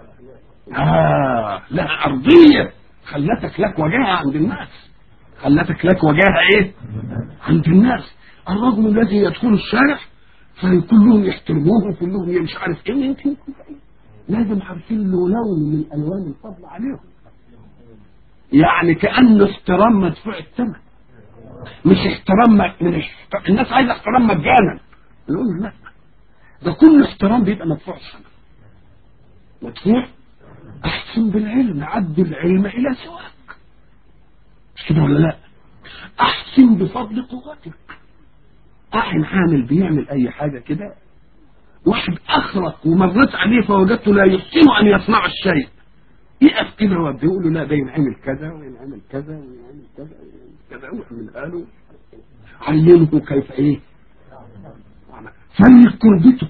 S1: اه لا ارضيه خلتك لك وجاهه عند الناس خلتك لك وجاهه ايه عند الناس الرجل الذي يدخل الشارع فكلهم يحترموه وكلهم مش عارف ايه يمكن لازم عارفين له لون من الوان الفضل عليهم يعني كانه احترام مدفوع الثمن مش احترام من الناس عايزه احترام مجانا نقول لا ده كل احترام بيبقى مدفوع الثمن مدفوع احسن بالعلم عد العلم الى سواك مش كده ولا لا احسن بفضل قوتك احن عامل بيعمل اي حاجه كده واحد اخرق ومرت عليه فوجدته لا يحسن ان يصنع الشيء يقف كده وابدا يقول له لا ده ينعمل كذا وينعمل كذا وينعمل كذا وينعمل كذا ويعملها له علمه كيف ايه فرق كربته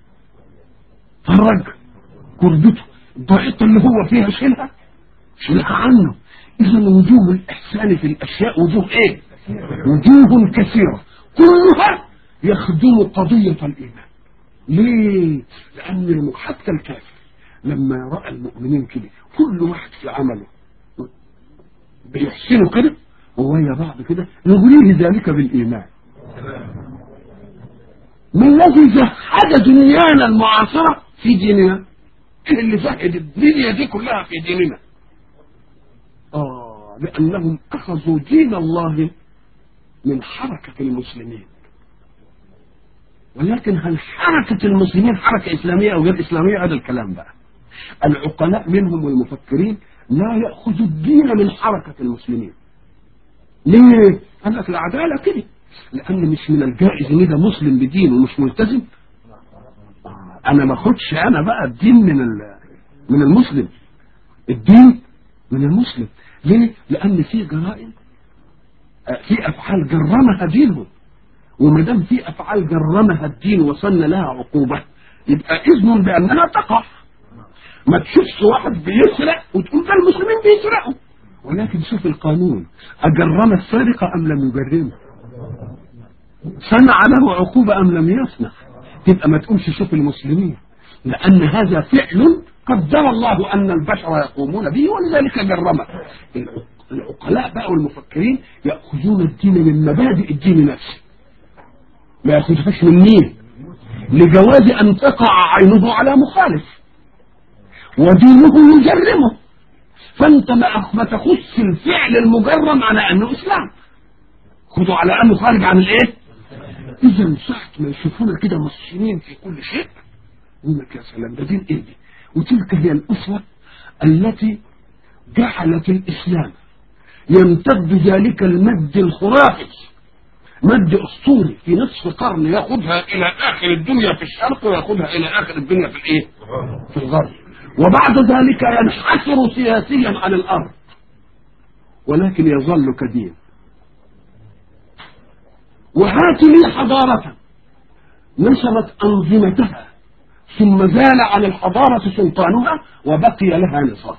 S1: فرج كربته الضائقة اللي هو فيها شيلها شيلها عنه إذا وجوه الإحسان في الأشياء وجوه إيه؟ وجوه كثيرة كلها يخدم قضية الإيمان ليه؟ لأن حتى الكافر لما رأى المؤمنين كده كل واحد في عمله بيحسنوا كده وويا بعض كده نغريه ذلك بالإيمان ما الذي زهد دنيانا المعاصرة في ديننا ايه اللي زهد الدنيا دي كلها في ديننا اه لانهم اخذوا دين الله من حركة المسلمين ولكن هل حركة المسلمين حركة إسلامية أو غير إسلامية هذا الكلام بقى العقلاء منهم والمفكرين لا يأخذوا الدين من حركة المسلمين ليه؟ قال لك العدالة كده لأن مش من الجائز إن ده مسلم بدين ومش ملتزم أنا ما أخدش أنا بقى الدين من من المسلم الدين من المسلم ليه؟ لأن في جرائم في أفعال جرمها دينهم وما دام في أفعال جرمها الدين وصلنا لها عقوبة يبقى إذن بأنها تقع ما تشوفش واحد بيسرق وتقول ده المسلمين بيسرقوا ولكن شوف القانون أجرم السارق أم لم يجرمه صنع له عقوبة أم لم يصنع تبقى ما تقومش شوف المسلمين لأن هذا فعل قدر الله أن البشر يقومون به ولذلك جرمه العقلاء بقى والمفكرين يأخذون الدين من مبادئ الدين نفسه ما يأخذهاش من مين لجواز أن تقع عينه على مخالف ودينه يجرمه فأنت ما تخص الفعل المجرم على أنه إسلام خذوا على أنه خارج عن الإيه إذا ساعة ما يشوفونا كده مصريين في كل شيء يقول لك يا سلام ده دين إيه دي وتلك هي الأسوة التي جعلت الإسلام يمتد ذلك المد الخرافي مد أسطوري في نصف قرن ياخذها إلى آخر الدنيا في الشرق وياخذها إلى آخر الدنيا في الإيه؟ في الغرب وبعد ذلك ينحسر سياسيا عن الأرض ولكن يظل كدين وهات لي حضارة نشرت أنظمتها ثم زال عن الحضارة سلطانها وبقي لها نظام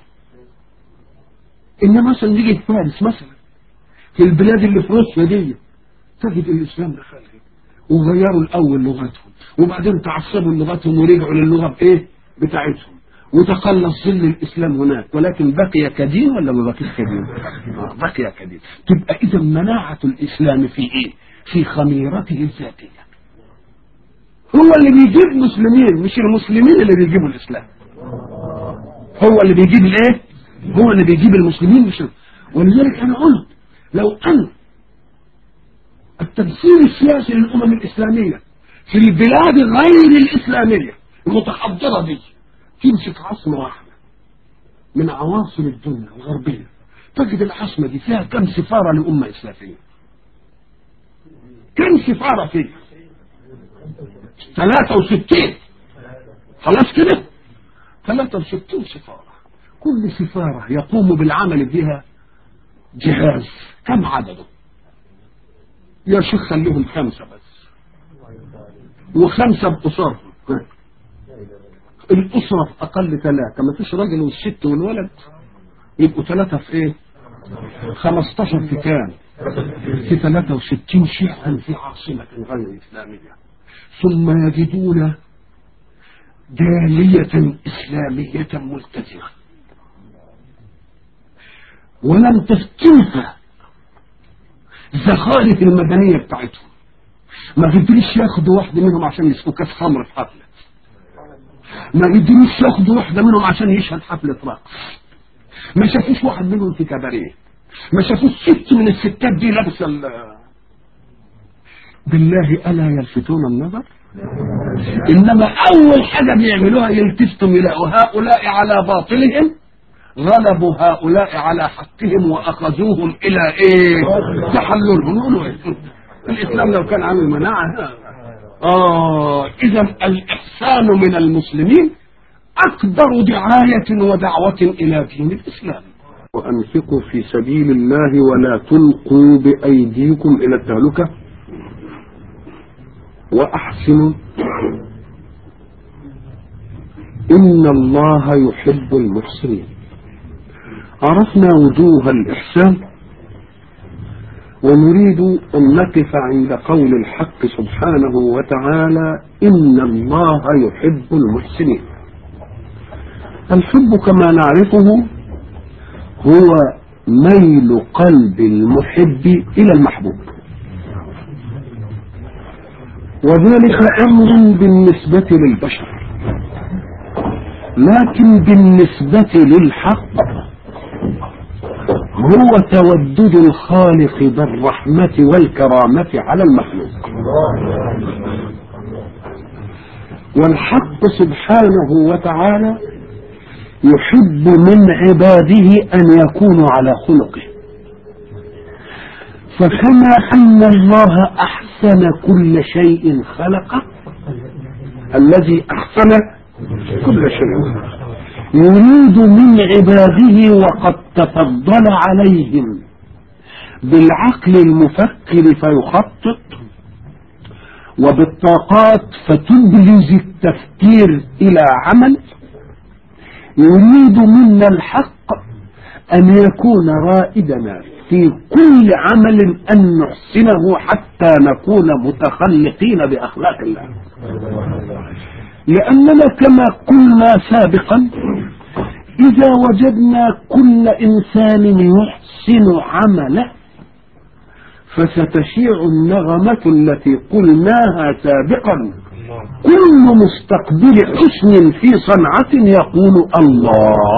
S1: إن مثلا نيجي في فارس مثلا في البلاد اللي في روسيا دي تجد الإسلام دخلها وغيروا الأول لغتهم وبعدين تعصبوا لغتهم ورجعوا للغة بإيه بتاعتهم وتقلص ظل الإسلام هناك ولكن بقي كدين ولا ما بقيش كدين آه بقي كدين تبقى إذا مناعة الإسلام في إيه في خميرته الذاتية هو اللي بيجيب مسلمين مش المسلمين اللي بيجيبوا الإسلام هو اللي بيجيب الايه هو اللي بيجيب المسلمين مش ولذلك انا قلت لو ان التمثيل السياسي للامم الاسلاميه في البلاد غير الاسلاميه المتحضره دي تمسك عاصمه واحده من عواصم الدنيا الغربيه تجد العاصمه دي فيها كم سفاره لامه اسلاميه كم سفاره فيها 63 خلاص كده 63 سفاره كل سفاره يقوم بالعمل بها جهاز كم عدده يا شيخ خليهم خمسة بس وخمسة بأسرهم الأسرة في أقل ثلاثة ما فيش راجل والست والولد يبقوا ثلاثة في إيه؟ 15 في كام؟ في 63 شيعا في عاصمة غير إسلامية ثم يجدون جالية إسلامية ملتزمة ولم تفتنها زخارف المدنية بتاعتهم ما قدروش ياخدوا واحدة منهم عشان يسقوا كاس خمر في حفلة ما قدروش ياخدوا واحدة منهم عشان يشهد حفلة رقص ما شافوش واحد منهم في كباريه ما شافوش ست من الستات دي لابسة ال- بالله ألا يلفتون النظر إنما أول حاجة بيعملوها يلتفتوا يلاقوا هؤلاء على باطلهم غلبوا هؤلاء على حقهم واخذوهم الى ايه تحللهم يقولوا إيه؟ الاسلام لو كان عامل مناعه اه اذا الاحسان من المسلمين اكبر دعايه ودعوه الى دين الاسلام وانفقوا في سبيل الله ولا تلقوا بايديكم الى التهلكه واحسنوا ان الله يحب المحسنين عرفنا وجوه الإحسان ونريد أن نقف عند قول الحق سبحانه وتعالى إن الله يحب المحسنين الحب كما نعرفه هو ميل قلب المحب إلى المحبوب وذلك أمر بالنسبة للبشر لكن بالنسبة للحق هو تودد الخالق بالرحمة والكرامة على المخلوق والحق سبحانه وتعالى يحب من عباده أن يكونوا على خلقه فكما أن الله أحسن كل شيء خلقه الذي أحسن كل شيء يريد من عباده وقد تفضل عليهم بالعقل المفكر فيخطط وبالطاقات فتبرز التفكير الى عمل يريد منا الحق ان يكون رائدنا في كل عمل ان نحسنه حتى نكون متخلقين باخلاق الله لأننا كما قلنا سابقا إذا وجدنا كل إنسان يحسن عمله فستشيع النغمة التي قلناها سابقا كل مستقبل حسن في صنعة يقول الله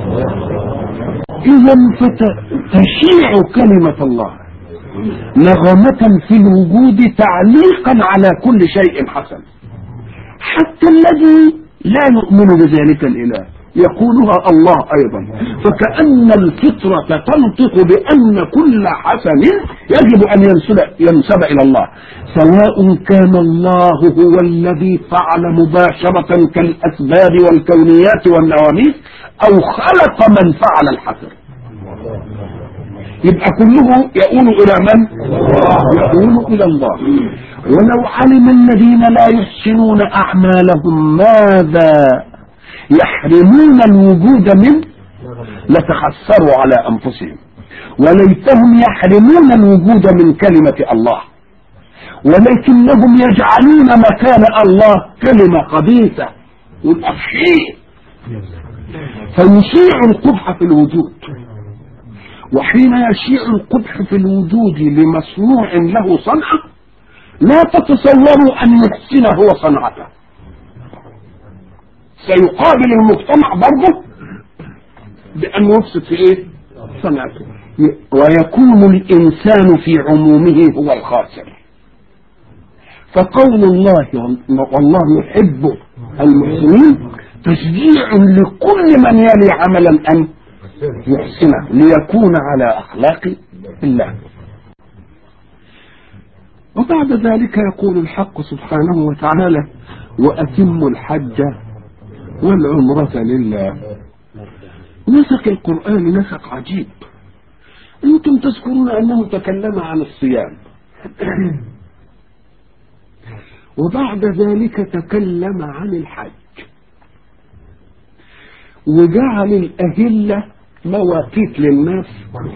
S1: إذا فتشيع كلمة الله نغمة في الوجود تعليقا على كل شيء حسن حتى الذي لا يؤمن بذلك الإله يقولها الله أيضا فكأن الفطرة تنطق بأن كل حسن يجب أن ينسب, ينسب إلى الله سواء كان الله هو الذي فعل مباشرة كالأسباب والكونيات والنواميس أو خلق من فعل الحسن يبقى كله يؤول الى من يؤول الى الله ولو علم الذين لا يحسنون اعمالهم ماذا يحرمون الوجود منه لتخسروا على انفسهم وليتهم يحرمون الوجود من كلمه الله ولكنهم يجعلون مكان الله كلمه خبيثه والافحير فيشيع القبح في الوجود وحين يشيع القبح في الوجود لمصنوع له صنعة لا تتصوروا أن يحسن هو صنعته سيقابل المجتمع برضه بأن يفسد في إيه؟ صنعته ويكون الإنسان في عمومه هو الخاسر فقول الله والله يحب المحسنين تشجيع لكل من يلي عملا أن يحسنه ليكون على أخلاق الله وبعد ذلك يقول الحق سبحانه وتعالى وأتم الحج والعمرة لله نسق القرآن نسق عجيب أنتم تذكرون أنه تكلم عن الصيام وبعد ذلك تكلم عن الحج وجعل الأهلة مواقيت للناس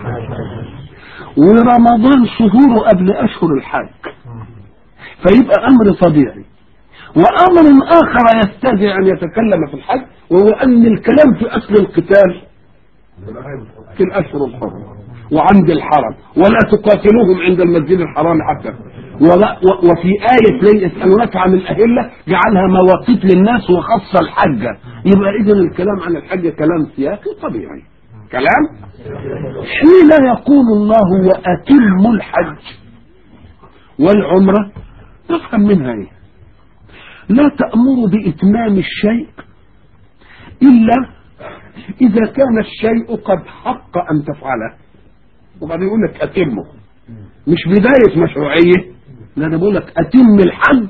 S1: ورمضان شهور قبل أشهر الحج فيبقى أمر طبيعي وأمر آخر يستدعي أن يتكلم في الحج وهو أن الكلام في أصل القتال في الأشهر الحرم وعند الحرم ولا تقاتلوهم عند المسجد الحرام حتى وفي آية لا يسألونك عن الأهلة جعلها مواقيت للناس وخص الحج يبقى إذا الكلام عن الحج كلام سياقي طبيعي كلام حين يقول الله وأتم الحج والعمرة نفهم منها إيه لا تأمر بإتمام الشيء إلا إذا كان الشيء قد حق أن تفعله وبعدين يقول لك أتمه مش بداية مشروعية لا أنا بقول لك أتم الحج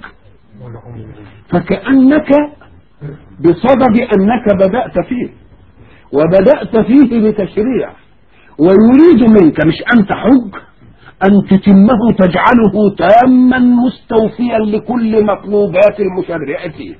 S1: فكأنك بصدد أنك بدأت فيه وبدأت فيه بتشريع ويريد منك مش أن تحج أن تتمه تجعله تاما مستوفيا لكل مطلوبات المشرع فيه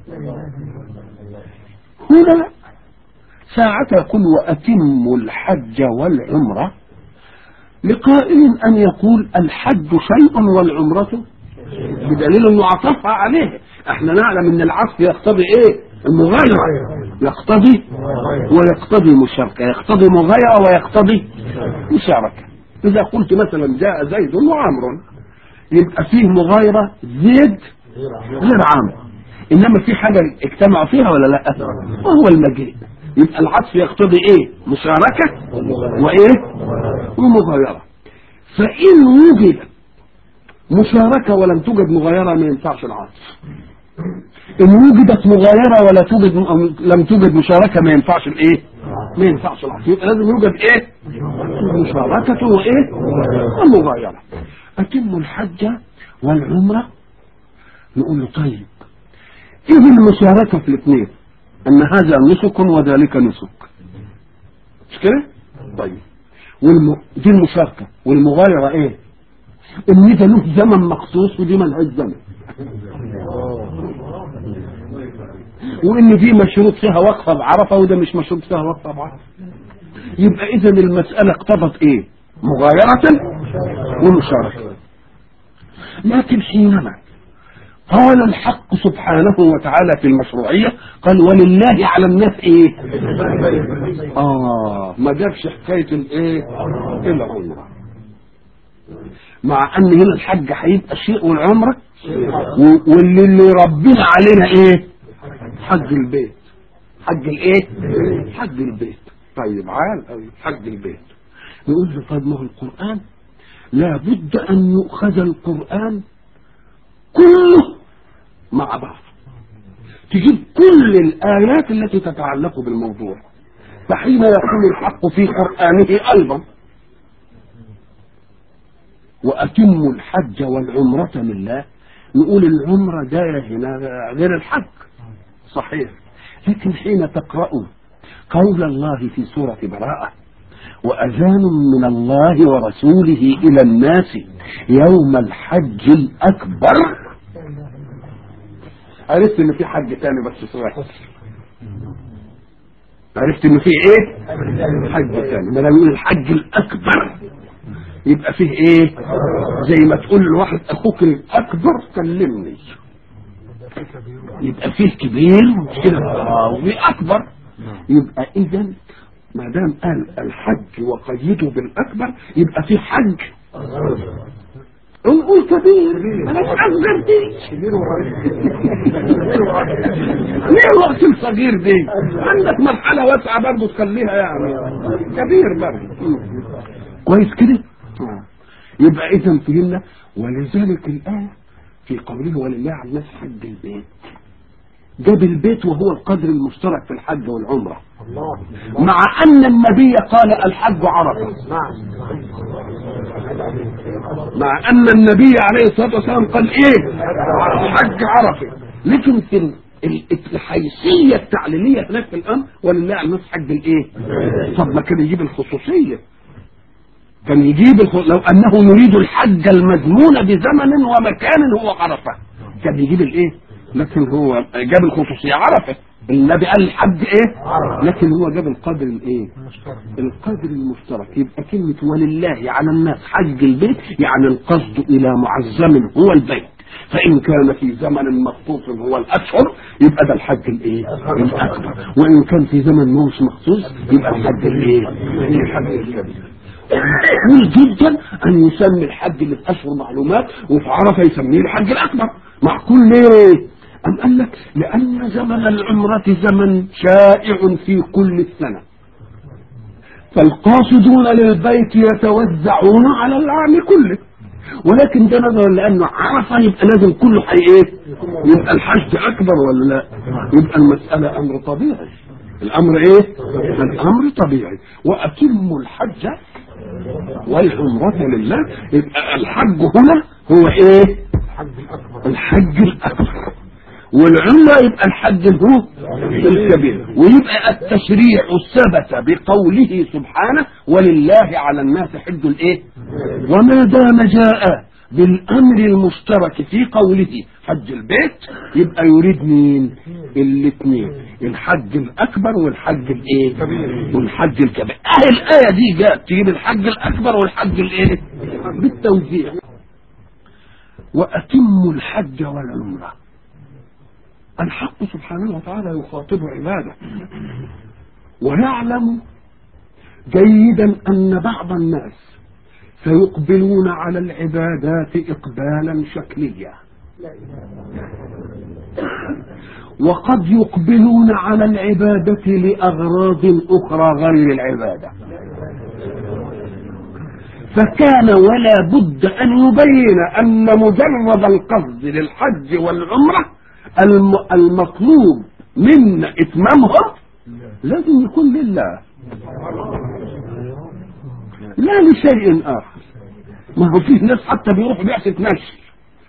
S1: هنا ساعة يقول وأتم الحج والعمرة لقائل أن يقول الحج شيء والعمرة بدليل أنه عطفها عليه احنا نعلم أن العطف يقتضي ايه المغايرة يقتضي ويقتضي مشاركة يقتضي مغايرة ويقتضي مشاركة إذا قلت مثلا جاء زيد وعمر يبقى فيه مغايرة زيد غير عمرو إنما في حاجة اجتمعوا فيها ولا لا وهو المجيء يبقى العطف يقتضي ايه مشاركة وايه ومغايرة فإن وجد مشاركة ولم توجد مغايرة ما ينفعش العطف إن وجدت مغايرة ولا توجد لم توجد مشاركة ما ينفعش الإيه؟ ما ينفعش العطف يبقى لازم يوجد إيه؟ مشاركة وإيه؟ ومغايرة أتم الحج والعمرة نقول له طيب إيه المشاركة في الاثنين؟ أن هذا نسك وذلك نسك مش كده؟ طيب والم... دي المشاركة والمغايرة إيه؟ إن ده له زمن مخصوص ودي ملهاش زمن وان دي مشروط فيها وقفه بعرفه وده مش مشروط فيها وقفه بعرفه يبقى اذا المساله اقتضت ايه مغايره ومشاركه لكن حينما قال الحق سبحانه وتعالى في المشروعية قال ولله على الناس ايه اه ما جابش حكاية الايه العمرة مع ان هنا الحج هيبقى شيء والعمرة واللي اللي ربنا علينا ايه حج البيت حج الايه حج البيت طيب عال حج البيت نقول له طيب ما هو القرآن لابد ان يؤخذ القرآن كله مع بعض تجيب كل الآيات التي تتعلق بالموضوع فحين يقول الحق في قرآنه أيضا وأتموا الحج والعمرة لله نقول العمرة جاية هنا غير الحج صحيح لكن حين تقرأوا قول الله في سورة براءة وأذان من الله ورسوله إلى الناس يوم الحج الأكبر عرفت إن في حج تاني بس صغير عرفت إن في إيه؟ حج تاني ما يقول الحج الأكبر يبقى فيه إيه؟ زي ما تقول لواحد أخوك الأكبر كلمني يبقى فيه كبير وكده وأكبر يبقى إذا ما دام قال الحج وقيده بالاكبر يبقى في حج نقول كبير انا مش اصغر دي ليه الوقت الصغير دي عندك مرحله واسعه برضه تخليها يعني كبير برضه كويس كده يبقى اذا فهمنا ولذلك الايه في قوله ولله على الناس حج البيت جاب البيت وهو القدر المشترك في الحج والعمرة مع أن النبي قال الحج عرفة مع أن النبي عليه الصلاة والسلام قال إيه الحج عرفة لكن في الحيثية التعليلية هناك في الأمر ولله على الناس حج الإيه طب ما كان يجيب الخصوصية كان يجيب الخ... لو أنه يريد الحج المزمون بزمن ومكان هو عرفة كان يجيب الإيه لكن هو جاب الخصوصية عرفت النبي قال الحج ايه لكن هو جاب القدر الايه القدر المشترك يبقى كلمة ولله على الناس حج البيت يعني القصد الى معزم هو البيت فإن كان في زمن مخصوص هو الأشهر يبقى ده الحج الإيه؟ الأكبر وإن كان في زمن مش مخصوص يبقى الحج الإيه؟ الحج الكبير معقول جدا أن يسمي الحج اللي في أشهر معلومات وفي عرفة يسميه الحج الأكبر معقول ليه؟ أم قال لك لأن زمن العمرة زمن شائع في كل السنة فالقاصدون للبيت يتوزعون على العام كله ولكن ده نظرا لانه عرفه يبقى لازم كله حي ايه؟ يبقى الحج اكبر ولا لا؟ يبقى المساله امر طبيعي. الامر ايه؟ الامر طبيعي واتموا الحج والعمرة لله يبقى الحج هنا هو ايه؟ الحج الاكبر والعمرة يبقى الحج هو الكبير ويبقى التشريع ثبت بقوله سبحانه ولله على الناس حج الايه وما دام جاء بالامر المشترك في قوله حج البيت يبقى يريد مين الاثنين الحج الاكبر والحج الايه والحج الكبير اه الايه دي جاءت تجيب الحج الاكبر والحج الايه بالتوزيع واتموا الحج والعمره الحق سبحانه وتعالى يخاطب عباده ويعلم جيدا ان بعض الناس سيقبلون على العبادات اقبالا شكليا وقد يقبلون على العباده لاغراض اخرى غير العباده فكان ولا بد ان يبين ان مجرد القصد للحج والعمره المطلوب من اتمامهم لازم يكون لله لا لشيء اخر ما هو فيه ناس حتى بيروحوا بعثة مشي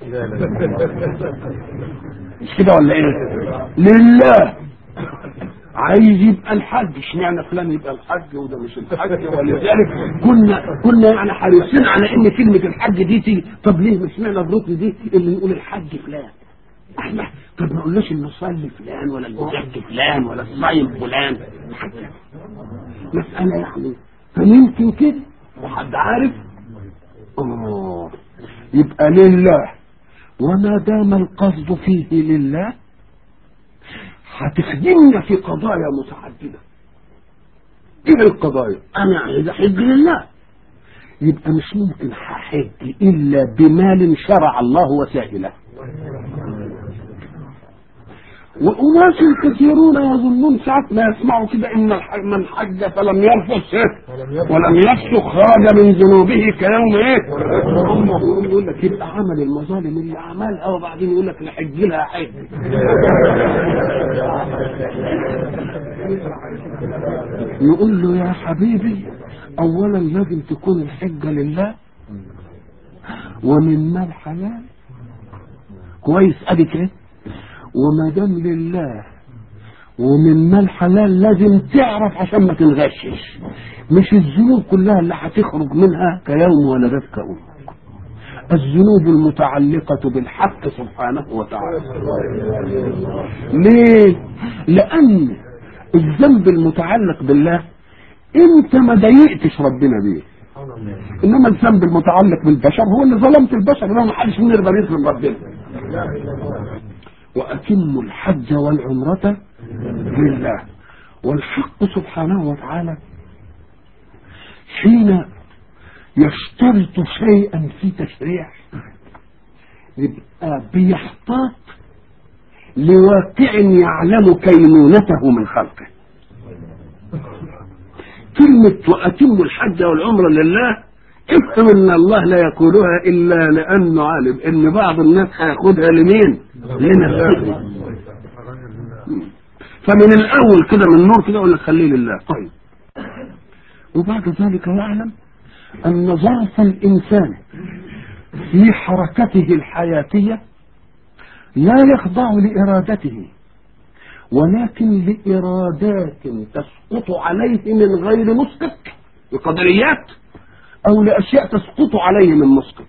S1: مش كده ولا ايه لله عايز يبقى الحج اشمعنى فلان يبقى الحج وده مش الحج ولذلك كنا كنا يعني حريصين على ان كلمه الحج دي تيجي طب ليه مش معنى الركن دي اللي نقول الحج فلان احنا طب ما قلناش المصلي فلان ولا المزكي فلان ولا الصايم فلان حتى مسألة يعني فيمكن كده وحد عارف اه يبقى لله وما دام القصد فيه لله هتخدمنا في قضايا متعددة ايه القضايا انا عايز احج لله يبقى مش ممكن هحج الا بمال شرع الله وسائله وأناس كثيرون يظنون ساعة ما يسمعوا كده إن من حج فلم يرفث ولم يفسق خرج من ذنوبه كيوم إيه؟ أمه يقول لك يبقى عمل المظالم اللي عملها وبعدين يقول لك نحج لها حج يقول له يا حبيبي أولا لازم تكون الحجة لله ومن مال حلال كويس أدي كده وما دام لله ومن مال حلال لازم تعرف عشان ما تنغشش مش الذنوب كلها اللي هتخرج منها كيوم ولدتك امك الذنوب المتعلقة بالحق سبحانه وتعالى ليه لأن الذنب المتعلق بالله انت ما ضايقتش ربنا بيه انما الذنب المتعلق بالبشر هو اللي ظلمت البشر انما ما حدش مننا يقدر يظلم ربنا واتموا الحج والعمرة لله والحق سبحانه وتعالى حين يشترط شيئا في تشريع يبقى بيحتاط لواقع يعلم كينونته من خلقه كلمة وأتم الحج والعمرة لله افهم ان الله لا يقولها الا لانه عالم ان بعض الناس هياخدها لمين؟ لنفسه فمن الاول كده من النور كده يقول لك خليه لله طيب وبعد ذلك يعلم ان ظرف الانسان في حركته الحياتيه لا يخضع لارادته ولكن لارادات تسقط عليه من غير مسقط القدريات او لاشياء تسقط عليه من مسقط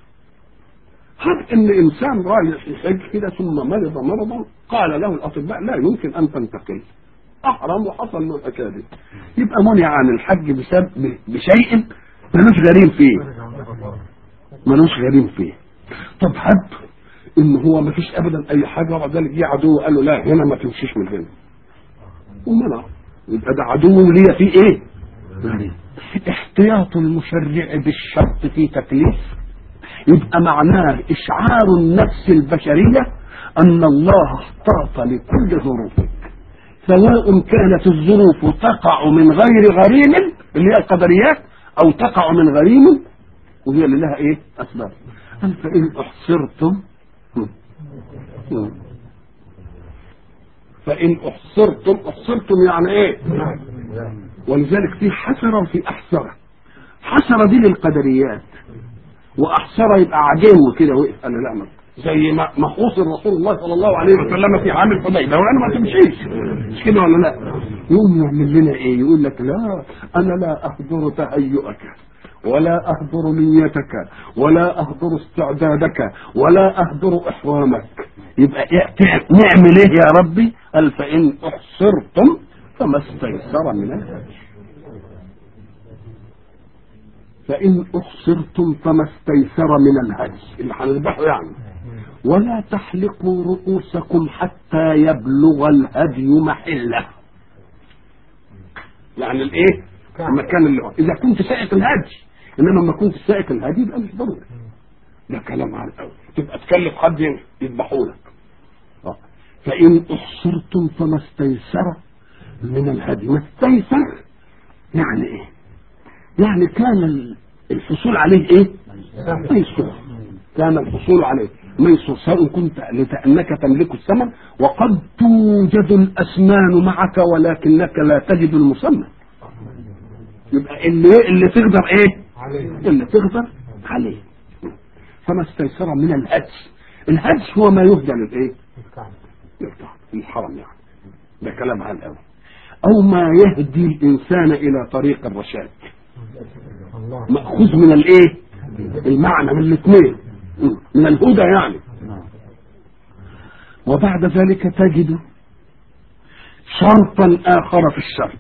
S1: هب ان انسان رايح يحج كده ثم مرض مرضا قال له الاطباء لا يمكن ان تنتقل احرم وحصل له الحكايه دي يبقى منع عن الحج بسبب بشيء ملوش غريم فيه ملوش غريم فيه طب هب ان هو ما فيش ابدا اي حاجه وبعد ذلك جه عدو قال له لا هنا ما تمشيش من هنا ومنع يبقى ده عدو ليا في ايه؟ غريب احتياط المشرع بالشرط في تكليف يبقى معناه اشعار النفس البشريه ان الله احتاط لكل ظروفك سواء كانت الظروف تقع من غير غريم اللي هي القدريات او تقع من غريم وهي اللي لها ايه اسباب قال فان احصرتم فان احصرتم احصرتم يعني ايه ولذلك في حسرة وفي أحسرة حسرة دي للقدريات وأحسرة يبقى عجين وكده وقف قال لا ما زي ما محوص رسول الله صلى الله عليه وسلم في عام الحديبة وأنا ما تمشيش مش كده ولا لا يقوم يعمل لنا إيه يقول لك لا أنا لا أهدر تهيؤك ولا أهدر نيتك ولا أهدر استعدادك ولا أهدر إحرامك يبقى نعمل إيه يا ربي قال فإن أحصرتم فما استيسر من الهدي فإن أحصرتم فما استيسر من الهدي اللي هنذبحه يعني ولا تحلقوا رؤوسكم حتى يبلغ الهدي محله يعني الايه المكان اللي هو اذا كنت سائق الهدي انما لما كنت سائق الهدي يبقى مش ضروري ده كلام على الاول تبقى تكلف حد يذبحوا لك فان احصرتم فما استيسر من الهدي ما استيسر يعني ايه يعني كان الحصول عليه ايه ميسور كان الحصول عليه ميسور سواء كنت لانك تملك الثمن وقد توجد الاسنان معك ولكنك لا تجد المسمى يبقى اللي اللي تقدر ايه اللي تقدر عليه فما استيسر من الهدي الهدي هو ما يهدى للايه الحرم يعني ده كلام عن الاول او ما يهدي الانسان الى طريق الرشاد ماخوذ من الايه المعنى من الاثنين من الهدى يعني وبعد ذلك تجد شرطا اخر في الشرط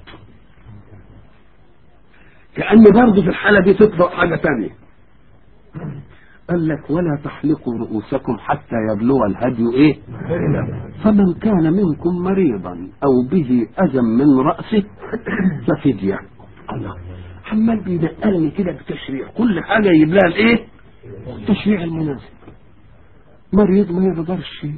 S1: كأن برضه في الحالة دي تطلق حاجة تانية قال لك ولا تحلقوا رؤوسكم حتى يبلغ الهدي ايه فمن كان منكم مريضا او به اذى من راسه ففدية الله عمال بينقلني كده بتشريع كل حاجه يجيب لها الايه التشريع المناسب مريض ما يقدرش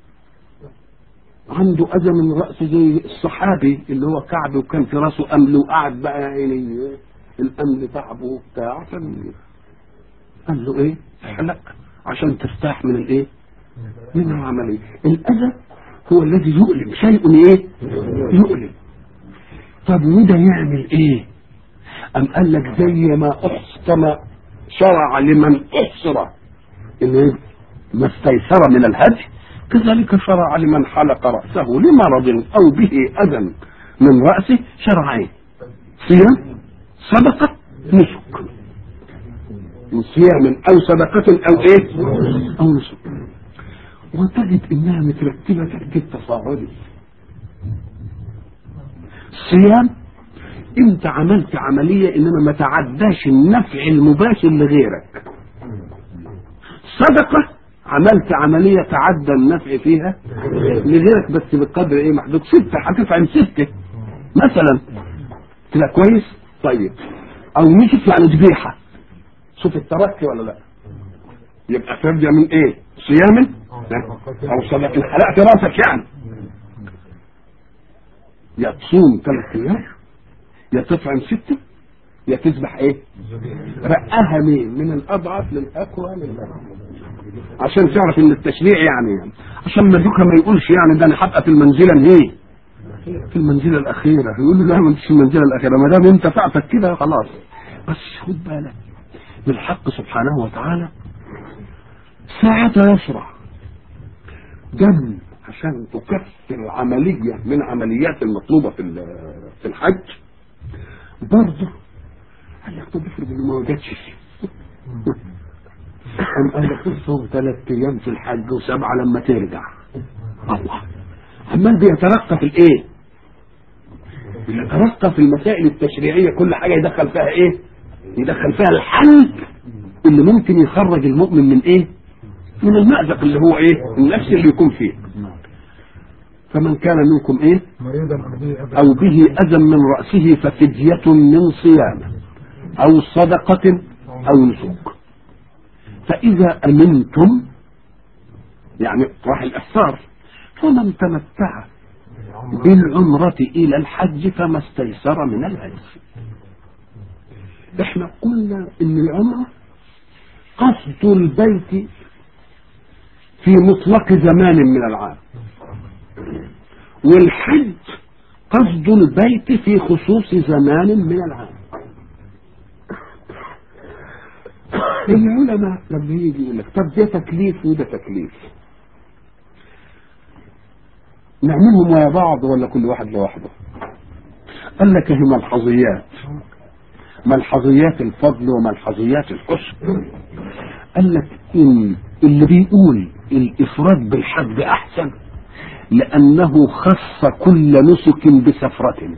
S1: عنده اذى من راسه زي الصحابي اللي هو كعب وكان في راسه امل وقعد بقى يعني الامل تعبه وبتاع قال له ايه احلق عشان ترتاح من الايه من العملية الأذى هو الذي يؤلم شيء ايه يؤلم طب وده يعمل ايه أم قال لك زي ما أحصم شرع لمن أحصر إن ما استيسر من الهدي كذلك شرع لمن حلق رأسه لمرض أو به أذى من رأسه شرعين صيام صدقة نسك من صيام أو صدقة أو إيه أو نسك وتجد إنها مترتبة ترتيب تصاعدي الصيام انت عملت عملية انما ما تعداش النفع المباشر لغيرك صدقة عملت عملية تعدى النفع فيها لغيرك بس بقدر ايه محدود ستة هتفعل ستة مثلا كده كويس طيب او نشف يعني ذبيحة شوف التركي ولا لا يبقى ترجع من ايه صيام او صدقة حلقت راسك يعني يا تصوم ثلاث ايام يا تطعم ستة يا تذبح ايه رقاها مين من الاضعف للاقوى للاقوى عشان تعرف ان التشريع يعني, يعني عشان مدوكا ما يقولش يعني ده انا هبقى في المنزله الايه في المنزله الاخيره يقول له لا ما انتش في المنزله الاخيره ما دام انت فعتك كده خلاص بس خد بالك بالحق سبحانه وتعالى ساعة يشرع دم عشان تكفر عملية من عمليات المطلوبة في في الحج برضه قال لك طب افرض انه ما وجدش قام قال لك تصوم ثلاث ايام في الحج وسبعه لما ترجع الله عمال بيترقى في الايه؟ بيترقى في المسائل التشريعيه كل حاجه يدخل فيها ايه؟ يدخل فيها الحل اللي ممكن يخرج المؤمن من ايه؟ من المأزق اللي هو ايه؟ النفس اللي يكون فيه فمن كان منكم ايه او به اذى من رأسه ففدية من صيام او صدقة او نسك فاذا امنتم يعني راح الاحصار فمن تمتع بالعمرة الى الحج فما استيسر من الهدي احنا قلنا ان العمرة قصد البيت في مطلق زمان من العام والحج قصد البيت في خصوص زمان من العام العلماء لما يجي يقول لك طب ده تكليف وده تكليف نعملهم ويا بعض ولا كل واحد لوحده قال لك هي ملحظيات ملحظيات الفضل وملحظيات الحسن قال لك ان اللي بيقول الافراد بالحج احسن لأنه خص كل نسك بسفرة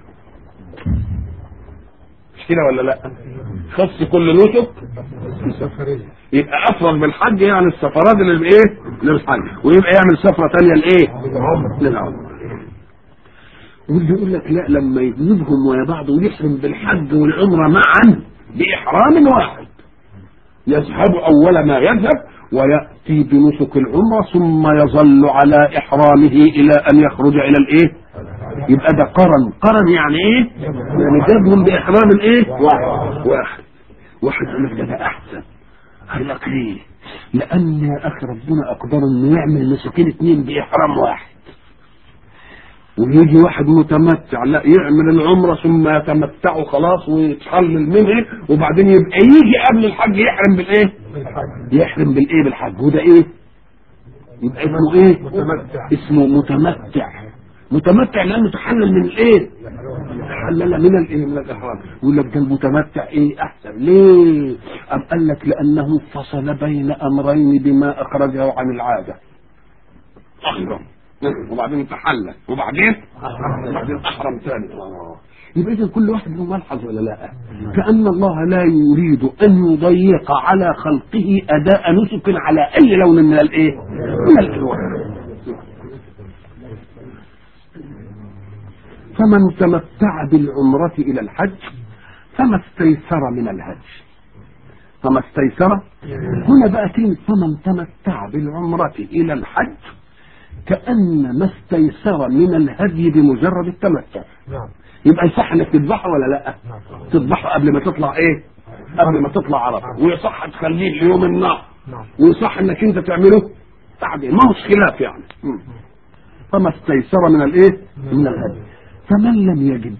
S1: مش كده ولا لا خص كل نسك بسفرية يبقى أفرد بالحج يعني السفرات اللي بإيه للحج ويبقى يعمل سفرة تانية لإيه للعمر واللي يقول لك لا لما يجيبهم ويا بعض ويحرم بالحج والعمرة معا بإحرام واحد يذهب أول ما يذهب ويأتي بنسك العمرة ثم يظل على إحرامه إلى أن يخرج إلى الإيه؟ يبقى ده قرن، قرن يعني إيه؟ يعني جابهم بإحرام الإيه؟ واحد واحد واحد يقول لك ده أحسن قال لك ليه؟ لأن يا أخي ربنا أقدر إنه يعمل نسكين اثنين بإحرام واحد ويجي واحد متمتع لا يعمل العمره ثم يتمتع خلاص ويتحلل منه وبعدين يبقى يجي قبل الحج يحرم بالايه؟ يحرم بالايه بالحج وده ايه؟ يبقى اسمه ايه؟
S2: متمتع.
S1: اسمه متمتع متمتع لانه تحلل من الايه؟ تحلل من الايه؟ من الاحرام يقول لك ده المتمتع ايه احسن ليه؟ أم قال لك لانه فصل بين امرين بما اخرجه عن العاده احرم وبعدين تحلل وبعدين وبعدين احرم ثاني آه. يبقى اذا كل واحد له ملحظ ولا لا كان الله لا يريد ان يضيق على خلقه اداء نسك على اي لون من الايه من الالوان فمن تمتع بالعمرة إلى الحج فما استيسر من الهدي فما استيسر هنا بقى كلمة فمن تمتع بالعمرة إلى الحج كأن ما استيسر من الهدي بمجرد التمتع
S2: نعم
S1: يبقى يصح انك تذبحه ولا لا
S2: نعم
S1: تذبحه قبل ما تطلع ايه قبل ما تطلع عرفه ويصح تخليه ليوم النار
S2: نعم
S1: ويصح انك انت تعمله بعد ما هوش خلاف يعني مم. فما استيسر من الايه من الهدي فمن لم يجد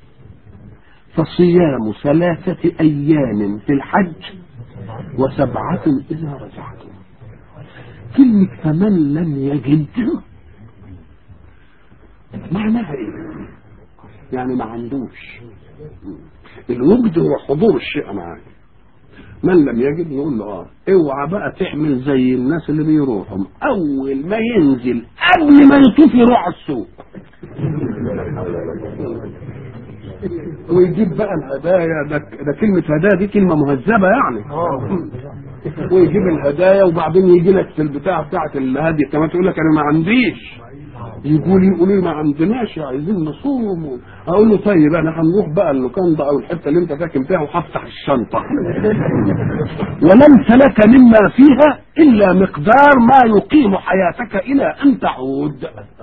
S1: فصيام ثلاثة أيام في الحج وسبعة إذا رجعتم كلمة فمن لم يجد معناها ايه يعني ما عندوش الوجد هو حضور الشيء معاك من لم يجد نقول له اه اوعى بقى تعمل زي الناس اللي بيروحوا اول ما ينزل قبل ما يطوف يروح على السوق ويجيب بقى الهدايا ده, ده كلمة هدايا دي كلمة مهذبة يعني ويجيب الهدايا وبعدين يجي لك في البتاع بتاعت الهدي كمان تقول لك انا ما عنديش يقول يقول لي ما عندناش عايزين نصوم اقول له طيب انا هنروح بقى اللوكان ده او الحته اللي انت ساكن فيها وهفتح الشنطه وليس لك مما فيها الا مقدار ما يقيم حياتك الى ان تعود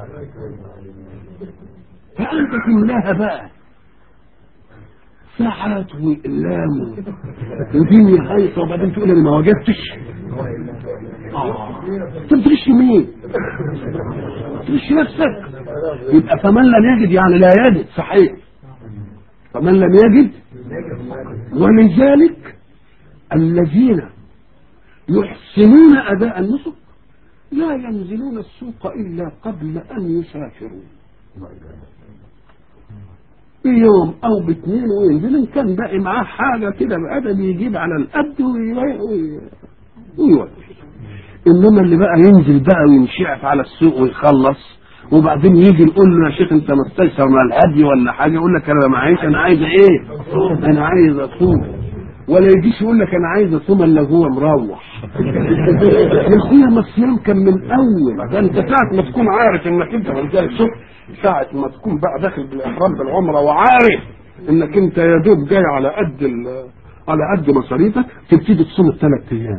S1: فانت تملاها بقى ساعات واقلام ودنيا هايصه وبعدين تقول انا ما وجدتش اه انت بتغش مين؟ بتغش نفسك يبقى فمن لم يجد يعني لا يجد صحيح فمن لم يجد ولذلك الذين يحسنون اداء النسك لا ينزلون السوق الا قبل ان يسافروا بيوم او باثنين وينزل ان كان باقي معاه حاجه كده بأدب يجيب على القد ويودي انما اللي بقى ينزل بقى وينشعف على السوق ويخلص وبعدين يجي يقول له يا شيخ انت مستيسر من الهدي ولا حاجه يقول لك انا معيش انا عايز ايه؟ انا عايز اصوم ولا يجيش يقول لك انا عايز اصوم الا هو مروح يا اخويا ما الصيام كان من اول ده انت ساعه ما تكون عارف انك انت رجال شوف ساعه ما تكون بقى داخل بالاحرام بالعمره وعارف انك انت يا دوب جاي على قد على قد مصاريفك تبتدي تصوم الثلاث ايام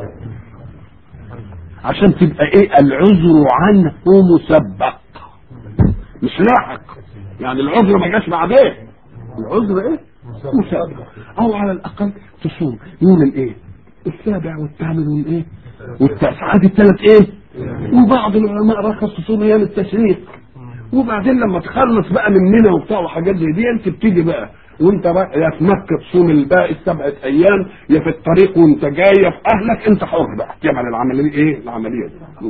S1: عشان تبقى ايه العذر عنه مسبق مش لاحق يعني العذر ما جاش بعدين العذر ايه مسبق او على الاقل تصوم يوم الايه السابع والثامن والايه والتاسع هذه الثلاث ايه وبعض العلماء رخص تصوم ايام التشريق وبعدين لما تخلص بقى من منى وبتاع وحاجات زي دي انت بتيجي بقى وانت بقى يا في مكه تصوم الباقي السبعه ايام يا في الطريق وانت جاي في اهلك انت حر بقى تعمل العمليه ايه العمليه دي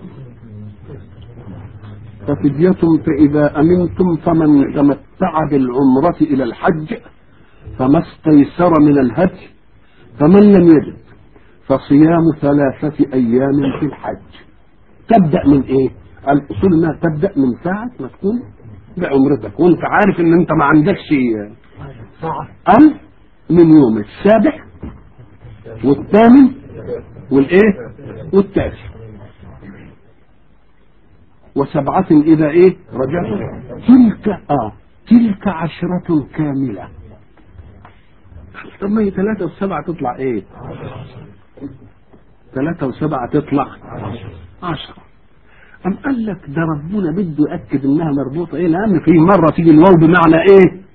S1: ففدية فإذا أمنتم فمن تمتع بالعمرة إلى الحج فما استيسر من الهدي فمن لم يجد فصيام ثلاثة أيام في الحج تبدأ من إيه؟ الأصول إنها تبدأ من ساعة ما تكون بعمرتك وأنت عارف إن أنت ما عندكش أم من يوم السابع والثامن والإيه؟ والتاسع وسبعة إذا إيه؟ رجعت تلك آه تلك عشرة كاملة طب ما هي ثلاثة وسبعة تطلع إيه؟ ثلاثة وسبعة تطلع عشرة أم قال لك ده ربنا بده يأكد إنها مربوطة إيه؟ لأن في مرة تيجي الواو بمعنى إيه؟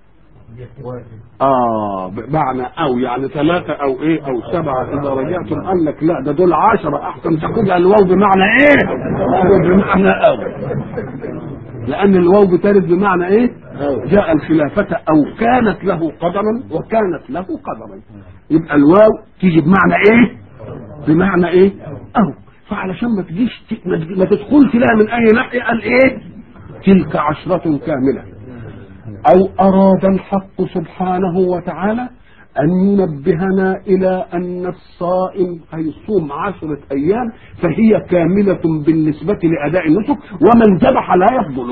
S1: اه بمعنى او يعني ثلاثة او ايه او سبعة اذا رجعتم قال لك لا ده دول عشرة احسن تاخدها الواو بمعنى ايه بمعنى او لان الواو بترد بمعنى ايه جاء الخلافة او كانت له قدرا وكانت له قدرا يبقى الواو تيجي بمعنى ايه بمعنى ايه او فعلشان ما تجيش ما تدخلش لها من اي ناحية قال ايه تلك عشرة كاملة أو أراد الحق سبحانه وتعالى أن ينبهنا إلى أن الصائم هيصوم عشرة أيام فهي كاملة بالنسبة لأداء النسك ومن ذبح لا يفضله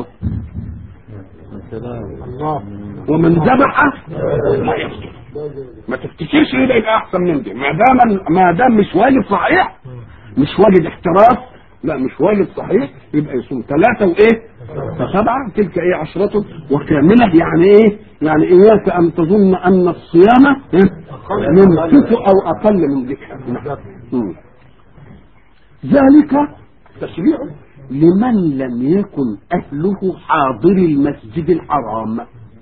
S1: الله ومن ذبح لا يفضل ما تفتكرش ايه ده يبقى احسن من دي ما دام ما دام مش واجب صحيح مش واجب احتراف لا مش واجب صحيح يبقى يصوم ثلاثة وايه فسبعة تلك ايه عشرة وكاملة يعني ايه يعني اياك ان تظن ان الصيام ينقص او اقل من ذكر ذلك تشريع لمن لم يكن اهله حاضر المسجد الحرام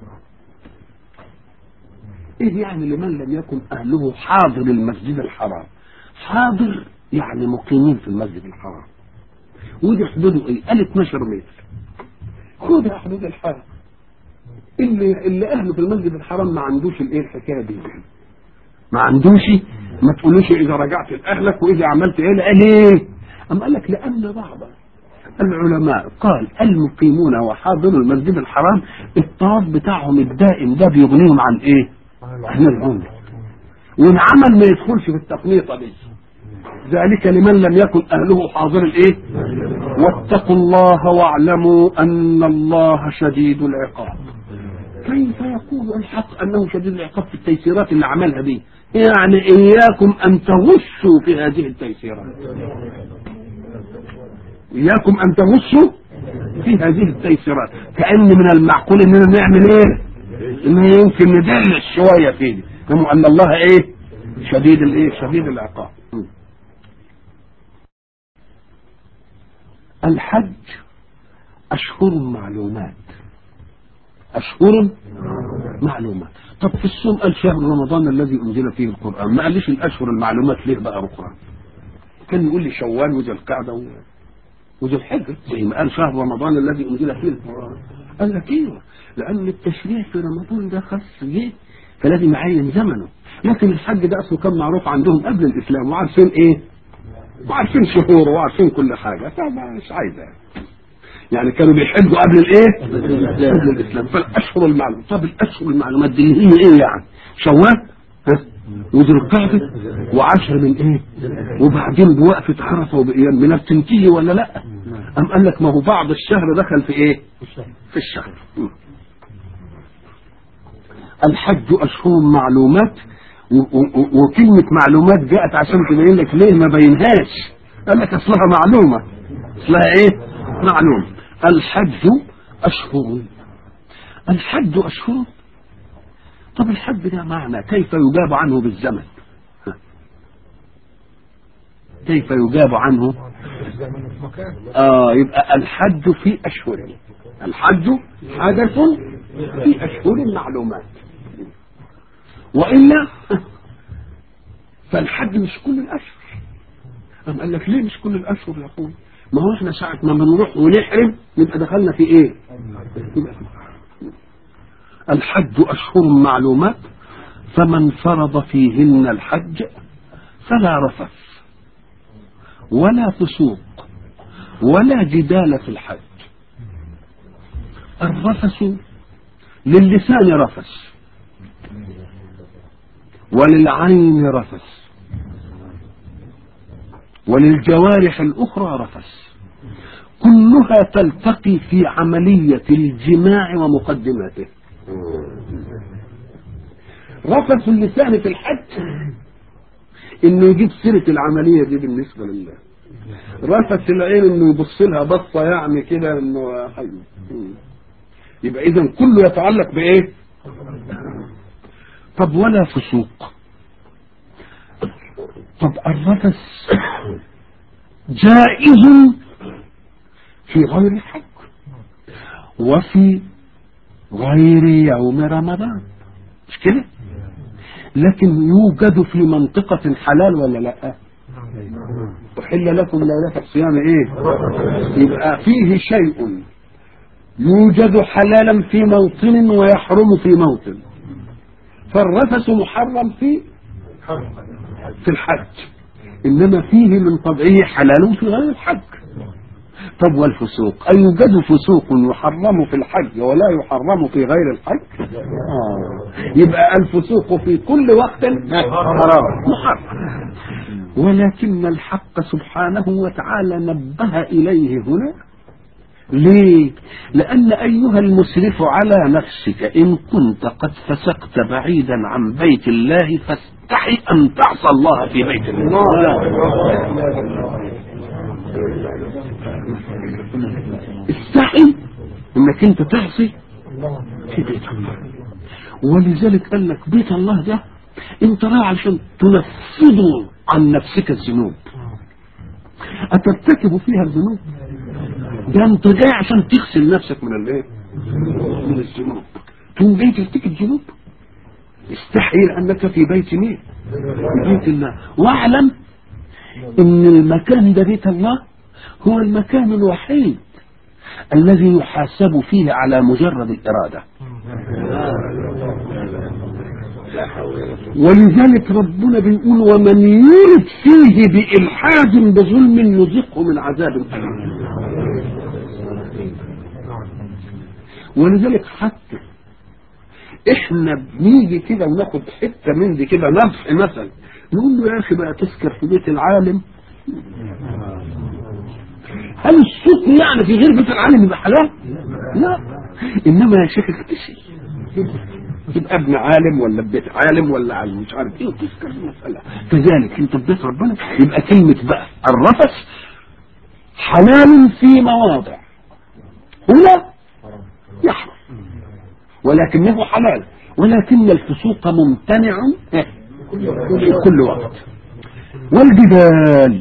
S1: ايه يعني لمن لم يكن اهله حاضر المسجد الحرام حاضر يعني مقيمين في المسجد الحرام ودي حدوده ايه قال 12 متر خدها حدود الحرم اللي اللي اهله في المسجد الحرام ما عندوش الايه الحكايه دي ما عندوش ما تقولوش اذا رجعت لاهلك واذا عملت ايه قال ايه أم قال لك لأن بعض العلماء قال المقيمون وحاضروا المسجد الحرام الطواف بتاعهم الدائم ده بيغنيهم عن ايه؟ عن العمر والعمل ما يدخلش في التقنيطه دي ذلك لمن لم يكن اهله حاضر الايه؟ واتقوا الله واعلموا ان الله شديد العقاب. كيف يقول الحق انه شديد العقاب في التيسيرات اللي عملها دي؟ يعني اياكم ان تغشوا في هذه التيسيرات. اياكم ان تغشوا في هذه التيسيرات، كان من المعقول اننا نعمل ايه؟ ان يمكن ندلع شويه في دي، ان الله ايه؟ شديد الايه؟ شديد العقاب. الحج أشهر معلومات أشهر معلومات طب في الصوم قال شهر رمضان الذي أنزل فيه القرآن ما قاليش الأشهر المعلومات ليه بقى أخرى كان يقول لي شوال وذي القعدة وذي الحجة زي ما قال شهر رمضان الذي أنزل فيه القرآن قال لك ايوه لأن التشريع في رمضان ده خاص ليه فلازم يعين زمنه لكن الحج ده أصله كان معروف عندهم قبل الإسلام وعارفين إيه وعارفين شهور وعارفين كل حاجة فمش عايزة يعني كانوا بيحجوا قبل الايه؟ قبل الاسلام فالاشهر المعلومات طب الاشهر المعلومات دي اللي هي ايه يعني؟ شوال ها؟ وذي القعدة وعشر من ايه؟ وبعدين بوقفة عرفة وبأيام منها بتنتهي ولا لا؟ أم قال لك ما هو بعض الشهر دخل في ايه؟ في الشهر الحج أشهر معلومات وكلمة معلومات جاءت عشان تبين لك ليه ما بينهاش قال لك اصلها معلومة اصلها ايه معلومة الحج أشهر الحج أشهر طب الحج ده معنى كيف يجاب عنه بالزمن كيف يجاب عنه اه يبقى الحج في أشهر الحج حدث في أشهر معلومات والا فالحج مش كل الاشهر قام قال لك ليه مش كل الاشهر يا اخوي ما هو احنا ساعه ما بنروح ونحرم نبقى دخلنا في ايه الحج اشهر معلومات فمن فرض فيهن الحج فلا رفث ولا فسوق ولا جدال في الحج الرفث للسان رفث وللعين رفث وللجوارح الأخرى رفث كلها تلتقي في عملية الجماع ومقدماته رفث اللسان في الحج انه يجيب سيرة العملية دي بالنسبة لله رفث العين انه يبص لها بصة يعني كده انه حي يبقى اذا كله يتعلق بايه طب ولا فسوق طب الرفث جائز في غير الحج وفي غير يوم رمضان مش كده لكن يوجد في منطقة حلال ولا لا أحل لكم ليلة الصيام ايه يبقى فيه شيء يوجد حلالا في موطن ويحرم في موطن فالرفث محرم في في الحج انما فيه من طبعه حلال في غير الحج طب والفسوق أي يوجد فسوق يحرم في الحج ولا يحرم في غير الحج آه. يبقى الفسوق في كل وقت حرام محرم ولكن الحق سبحانه وتعالى نبه إليه هنا ليه لأن أيها المسرف على نفسك إن كنت قد فسقت بعيدا عن بيت الله فاستحي أن تعصى الله في بيت الله استحي انك انت تعصي في بيت الله ولذلك قال لك بيت الله ده انت رايح عشان تنفذ عن نفسك الذنوب اترتكب فيها الذنوب ده انت جاي عشان تغسل نفسك من الايه من الذنوب تقوم جاي ترتكب ذنوب استحي لانك في بيت مين في بيت الله واعلم ان المكان ده بيت الله هو المكان الوحيد الذي يحاسب فيه على مجرد الإرادة ولذلك ربنا بيقول ومن يرد فيه بإلحاد بظلم نذقه من عذاب أليم ولذلك حتى احنا بنيجي كده وناخد حته من دي كده نفح مثلا نقول له يا اخي بقى تسكر في بيت العالم هل الصوت يعني في غير بيت العالم يبقى حلال؟ لا انما يا شيخ اكتشي تبقى ابن عالم ولا بيت عالم ولا عالم مش عارف ايه وتذكر المساله كذلك انت في بيت ربنا يبقى كلمه بقى الرفث حلال في مواضع هنا يحرم ولكنه حلال ولكن الفسوق ممتنع في كل وقت والجدال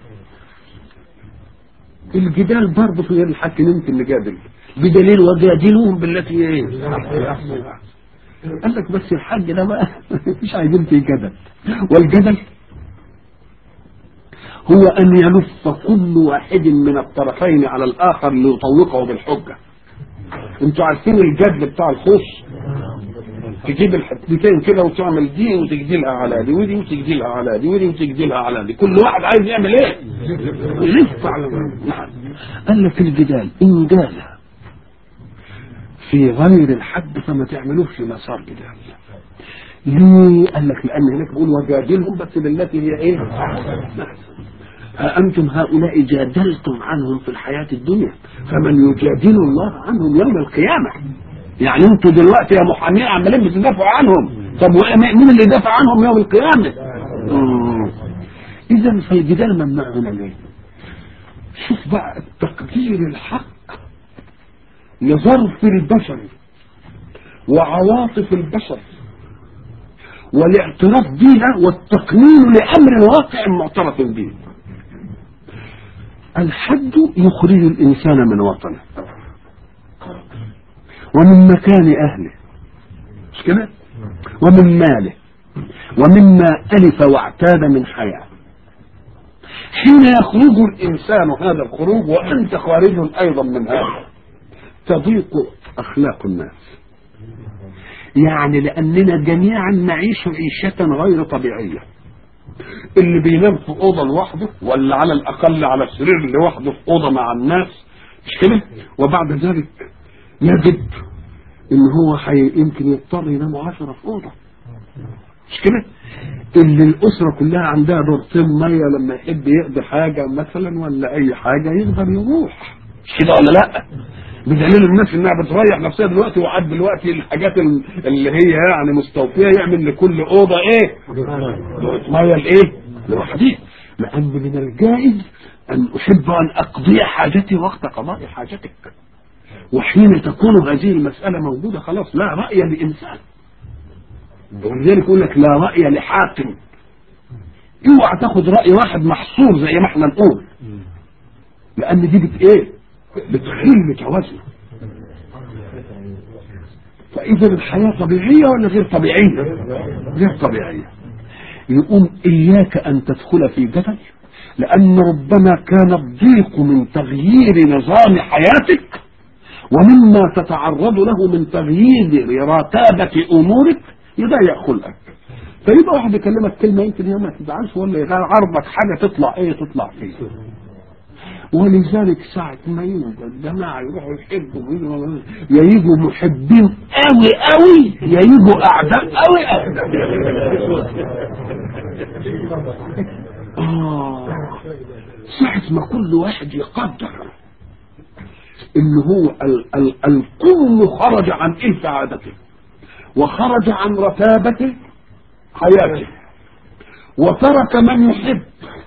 S1: الجدال برضه في غير الحق ممكن نجادل بدليل وجادلوهم بالتي ايه قال لك بس الحج ده بقى مش عايزين فيه جدل والجدل هو ان يلف كل واحد من الطرفين على الاخر ليطوقه بالحجه انتوا عارفين الجدل بتاع الخوص تجيب الحتتين كده وتعمل دي وتجدلها على دي ودي وتجدلها على دي ودي وتجدلها على دي كل واحد عايز يعمل ايه يلف على نعم قال لك الجدال ان جال في غير الحد فما تعملوش في مسار جدال ليه قال لك لان هناك بيقول وجادلهم بس بالتي هي ايه أأنتم هؤلاء جادلتم عنهم في الحياة الدنيا فمن يجادل الله عنهم يوم القيامة يعني انتوا دلوقتي يا محامين عمالين بتدافعوا عنهم طب مين اللي يدافع عنهم يوم القيامة إذا فالجدال ممنوع هنا ليه شوف بقى التقدير الحق لظرف البشر وعواطف البشر والاعتراف بها والتقنين لأمر واقع معترف به الحد يخرج الإنسان من وطنه ومن مكان أهله مش كده ومن ماله ومما ألف واعتاد من حياة حين يخرج الإنسان هذا الخروج وأنت خارج أيضا من هذا تضيق أخلاق الناس يعني لأننا جميعا نعيش عيشة غير طبيعية اللي بينام في أوضة لوحده ولا على الأقل على السرير لوحده في أوضة مع الناس مش كده وبعد ذلك يجد ان هو حي... يمكن يضطر ينام عشرة في أوضة مش كده اللي الأسرة كلها عندها دورتين مية لما يحب يقضي حاجة مثلا ولا أي حاجة يقدر يروح مش كده ولا لأ بدليل الناس انها بتريح نفسها دلوقتي وعد دلوقتي الحاجات اللي هي يعني مستوفيه يعمل لكل اوضه ايه؟ ميه الايه؟ لوحديه لان من الجائز ان احب ان اقضي حاجتي وقت قضاء حاجتك وحين تكون هذه المساله موجوده خلاص لا راي لانسان ولذلك يقول لك لا راي لحاكم اوعى تاخد راي واحد محصور زي ما احنا نقول لان دي بت ايه؟ بتخل توازنه فاذا الحياه طبيعيه ولا غير طبيعيه غير طبيعيه يقوم اياك ان تدخل في جدل لان ربما كان الضيق من تغيير نظام حياتك ومما تتعرض له من تغيير رتابه امورك يضيق خلقك فيبقى واحد يكلمك كلمه يمكن هي ما تزعلش ولا يعرضك حاجه تطلع ايه تطلع فيه ولذلك ساعة ما يوجد الجماعة يروحوا يحبوا يا يجوا محبين قوي قوي يا يجوا أعداء قوي قوي آه ساعة ما كل واحد يقدر إن هو ال ال الكل خرج عن إيه سعادته وخرج عن رتابة حياته وترك من يحب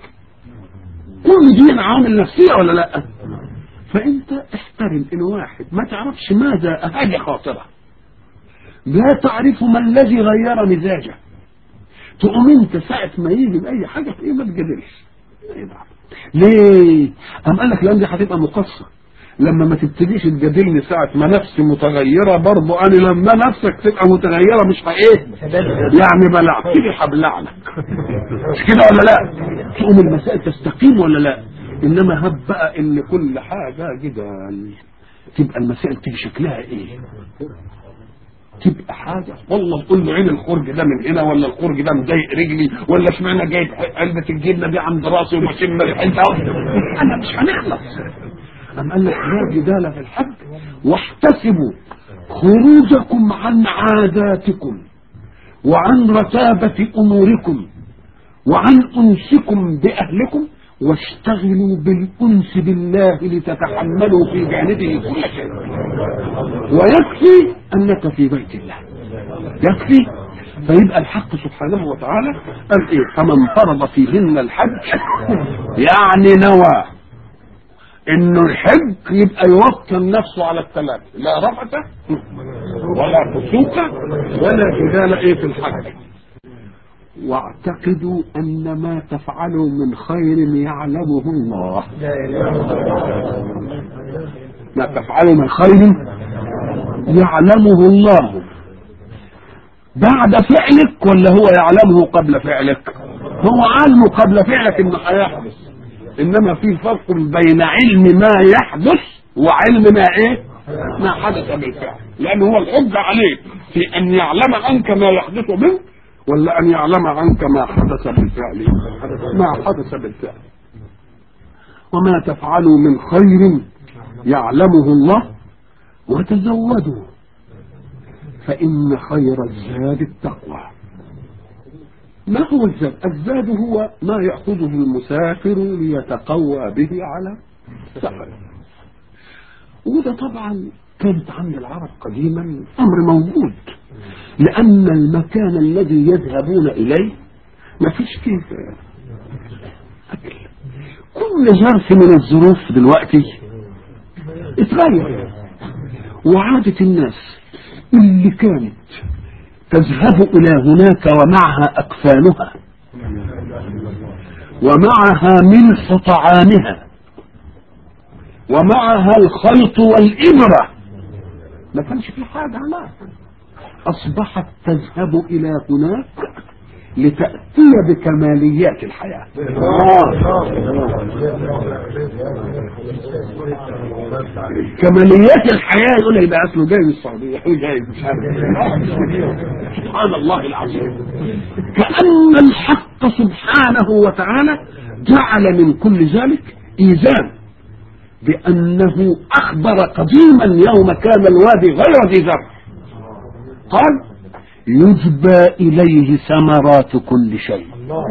S1: كل دي عوامل نفسية ولا لا فانت احترم ان واحد ما تعرفش ماذا اهاج خاطره لا تعرف ما الذي غير مزاجه تقوم انت ساعة ما يجي بأي حاجة تلاقيه ما تجادلش ليه؟ أم قال لك لأن دي هتبقى مقصر لما ما تبتديش تجادلني ساعة ما نفسي متغيرة برضه أنا لما نفسك تبقى متغيرة مش إيه؟ يعني بلعتني هبلعنك مش كده ولا لا؟ تقوم المسائل تستقيم ولا لا؟ إنما هب بقى إن كل حاجة جدال تبقى المسائل تيجي شكلها إيه؟ تبقى حاجة والله تقول له عين الخرج ده من هنا ولا الخرج ده مضايق رجلي ولا اشمعنى جايب علبة الجبنة دي عند راسي وبشم ريحتها انا مش هنخلص أم قال لك لا جدال في الحج واحتسبوا خروجكم عن عاداتكم وعن رتابة أموركم وعن أنسكم بأهلكم واشتغلوا بالأنس بالله لتتحملوا في جانبه كل شيء ويكفي أنك في بيت الله يكفي فيبقى الحق سبحانه وتعالى قال ايه فمن فرض فيهن الحج يعني نوى انه الحج يبقى يوطن نفسه على الثلاثه لا رفث ولا فسوق ولا جدال ايه في الحج واعتقدوا ان ما تفعلوا من خير يعلمه الله ما تفعلوا من خير يعلمه الله بعد فعلك ولا هو يعلمه قبل فعلك هو علمه قبل فعلك انه هيحدث انما في فرق بين علم ما يحدث وعلم ما ايه ما حدث بالفعل لان هو الحجة عليك في ان يعلم عنك ما يحدث منك ولا ان يعلم عنك ما حدث بالفعل ما حدث بالفعل وما تفعلوا من خير يعلمه الله وتزودوا فإن خير الزاد التقوى ما هو الزاد الزاد هو ما يأخذه المسافر ليتقوى به على سفره وده طبعا كانت عند العرب قديما أمر موجود لأن المكان الذي يذهبون إليه ما فيش فيه أكل كل ظرف من الظروف دلوقتي اتغير وعادة الناس اللي كانت تذهب إلى هناك ومعها أكفانها ومعها ملح طعامها ومعها الخيط والإبرة ما كانش في حاجة هناك أصبحت تذهب إلى هناك لتأتي بكماليات الحياة كماليات الحياة يقول لك ده أصله جاي من السعودية جاي مش عارف سبحان الله العظيم كأن الحق سبحانه وتعالى جعل من كل ذلك إيزان بأنه أخبر قديما يوم كان الوادي غير ذي زرع قال يجبى إليه ثمرات كل شيء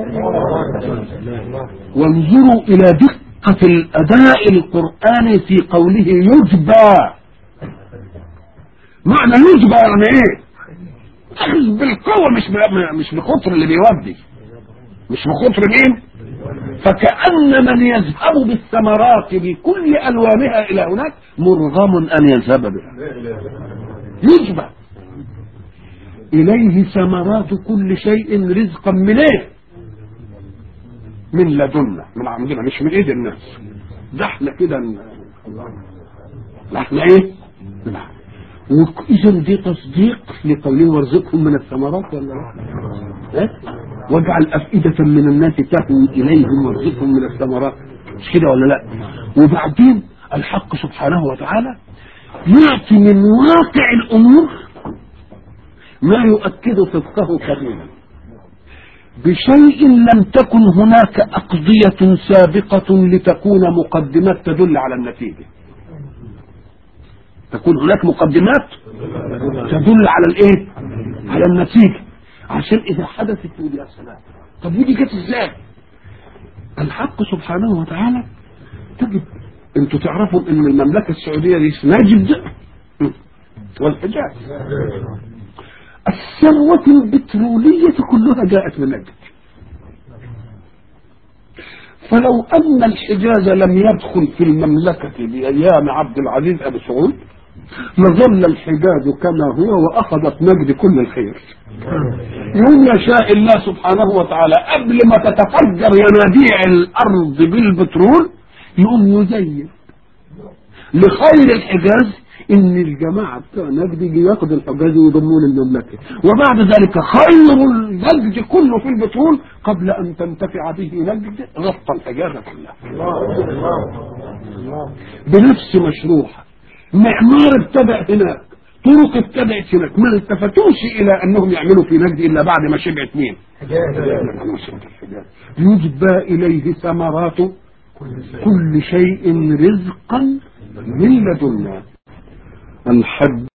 S1: وانظروا إلى دقة الأداء القرآني في قوله يجبى معنى يجبى يعني ايه أخذ بالقوة مش مش بخطر اللي بيودي مش بخطر مين فكأن من يذهب بالثمرات بكل ألوانها إلى هناك مرغم أن يذهب بها يجبى إليه ثمرات كل شيء رزقا من إيه؟ من لدنا من عندنا مش من إيد الناس ده احنا كده لا احنا إيه؟ لا وإذا دي تصديق لقوله وارزقهم من الثمرات ولا لا؟ إيه؟ واجعل أفئدة من الناس تهوي إليهم وارزقهم من الثمرات مش كده ولا لا؟ وبعدين الحق سبحانه وتعالى يعطي من واقع الأمور ما يؤكد صدقه قديما بشيء لم تكن هناك أقضية سابقة لتكون مقدمات تدل على النتيجة تكون هناك مقدمات تدل على الايه على النتيجة عشان اذا حدثت تقول يا سلام طب ودي جت ازاي الحق سبحانه وتعالى تجد انتوا تعرفوا ان المملكة السعودية دي نجد والحجاز الثروة البترولية كلها جاءت من نجد فلو أن الحجاز لم يدخل في المملكة بأيام عبد العزيز أبي سعود لظل الحجاز كما هو وأخذت نجد كل الخير يوم يشاء الله سبحانه وتعالى قبل ما تتفجر ينابيع الأرض بالبترول يقوم يزين لخير الحجاز ان الجماعة بتوع نجد يجي ياخد الحجاز ويضمون المملكة وبعد ذلك خير النجد كله في البترول قبل ان تنتفع به نجد غطى الحجاز كلها بنفس مشروع معمار ابتدأ هناك طرق ابتدأت هناك ما التفتوش إلى أنهم يعملوا في نجد إلا بعد ما شبعت مين يجبى إليه ثمرات كل شيء رزقا من لدنا الحد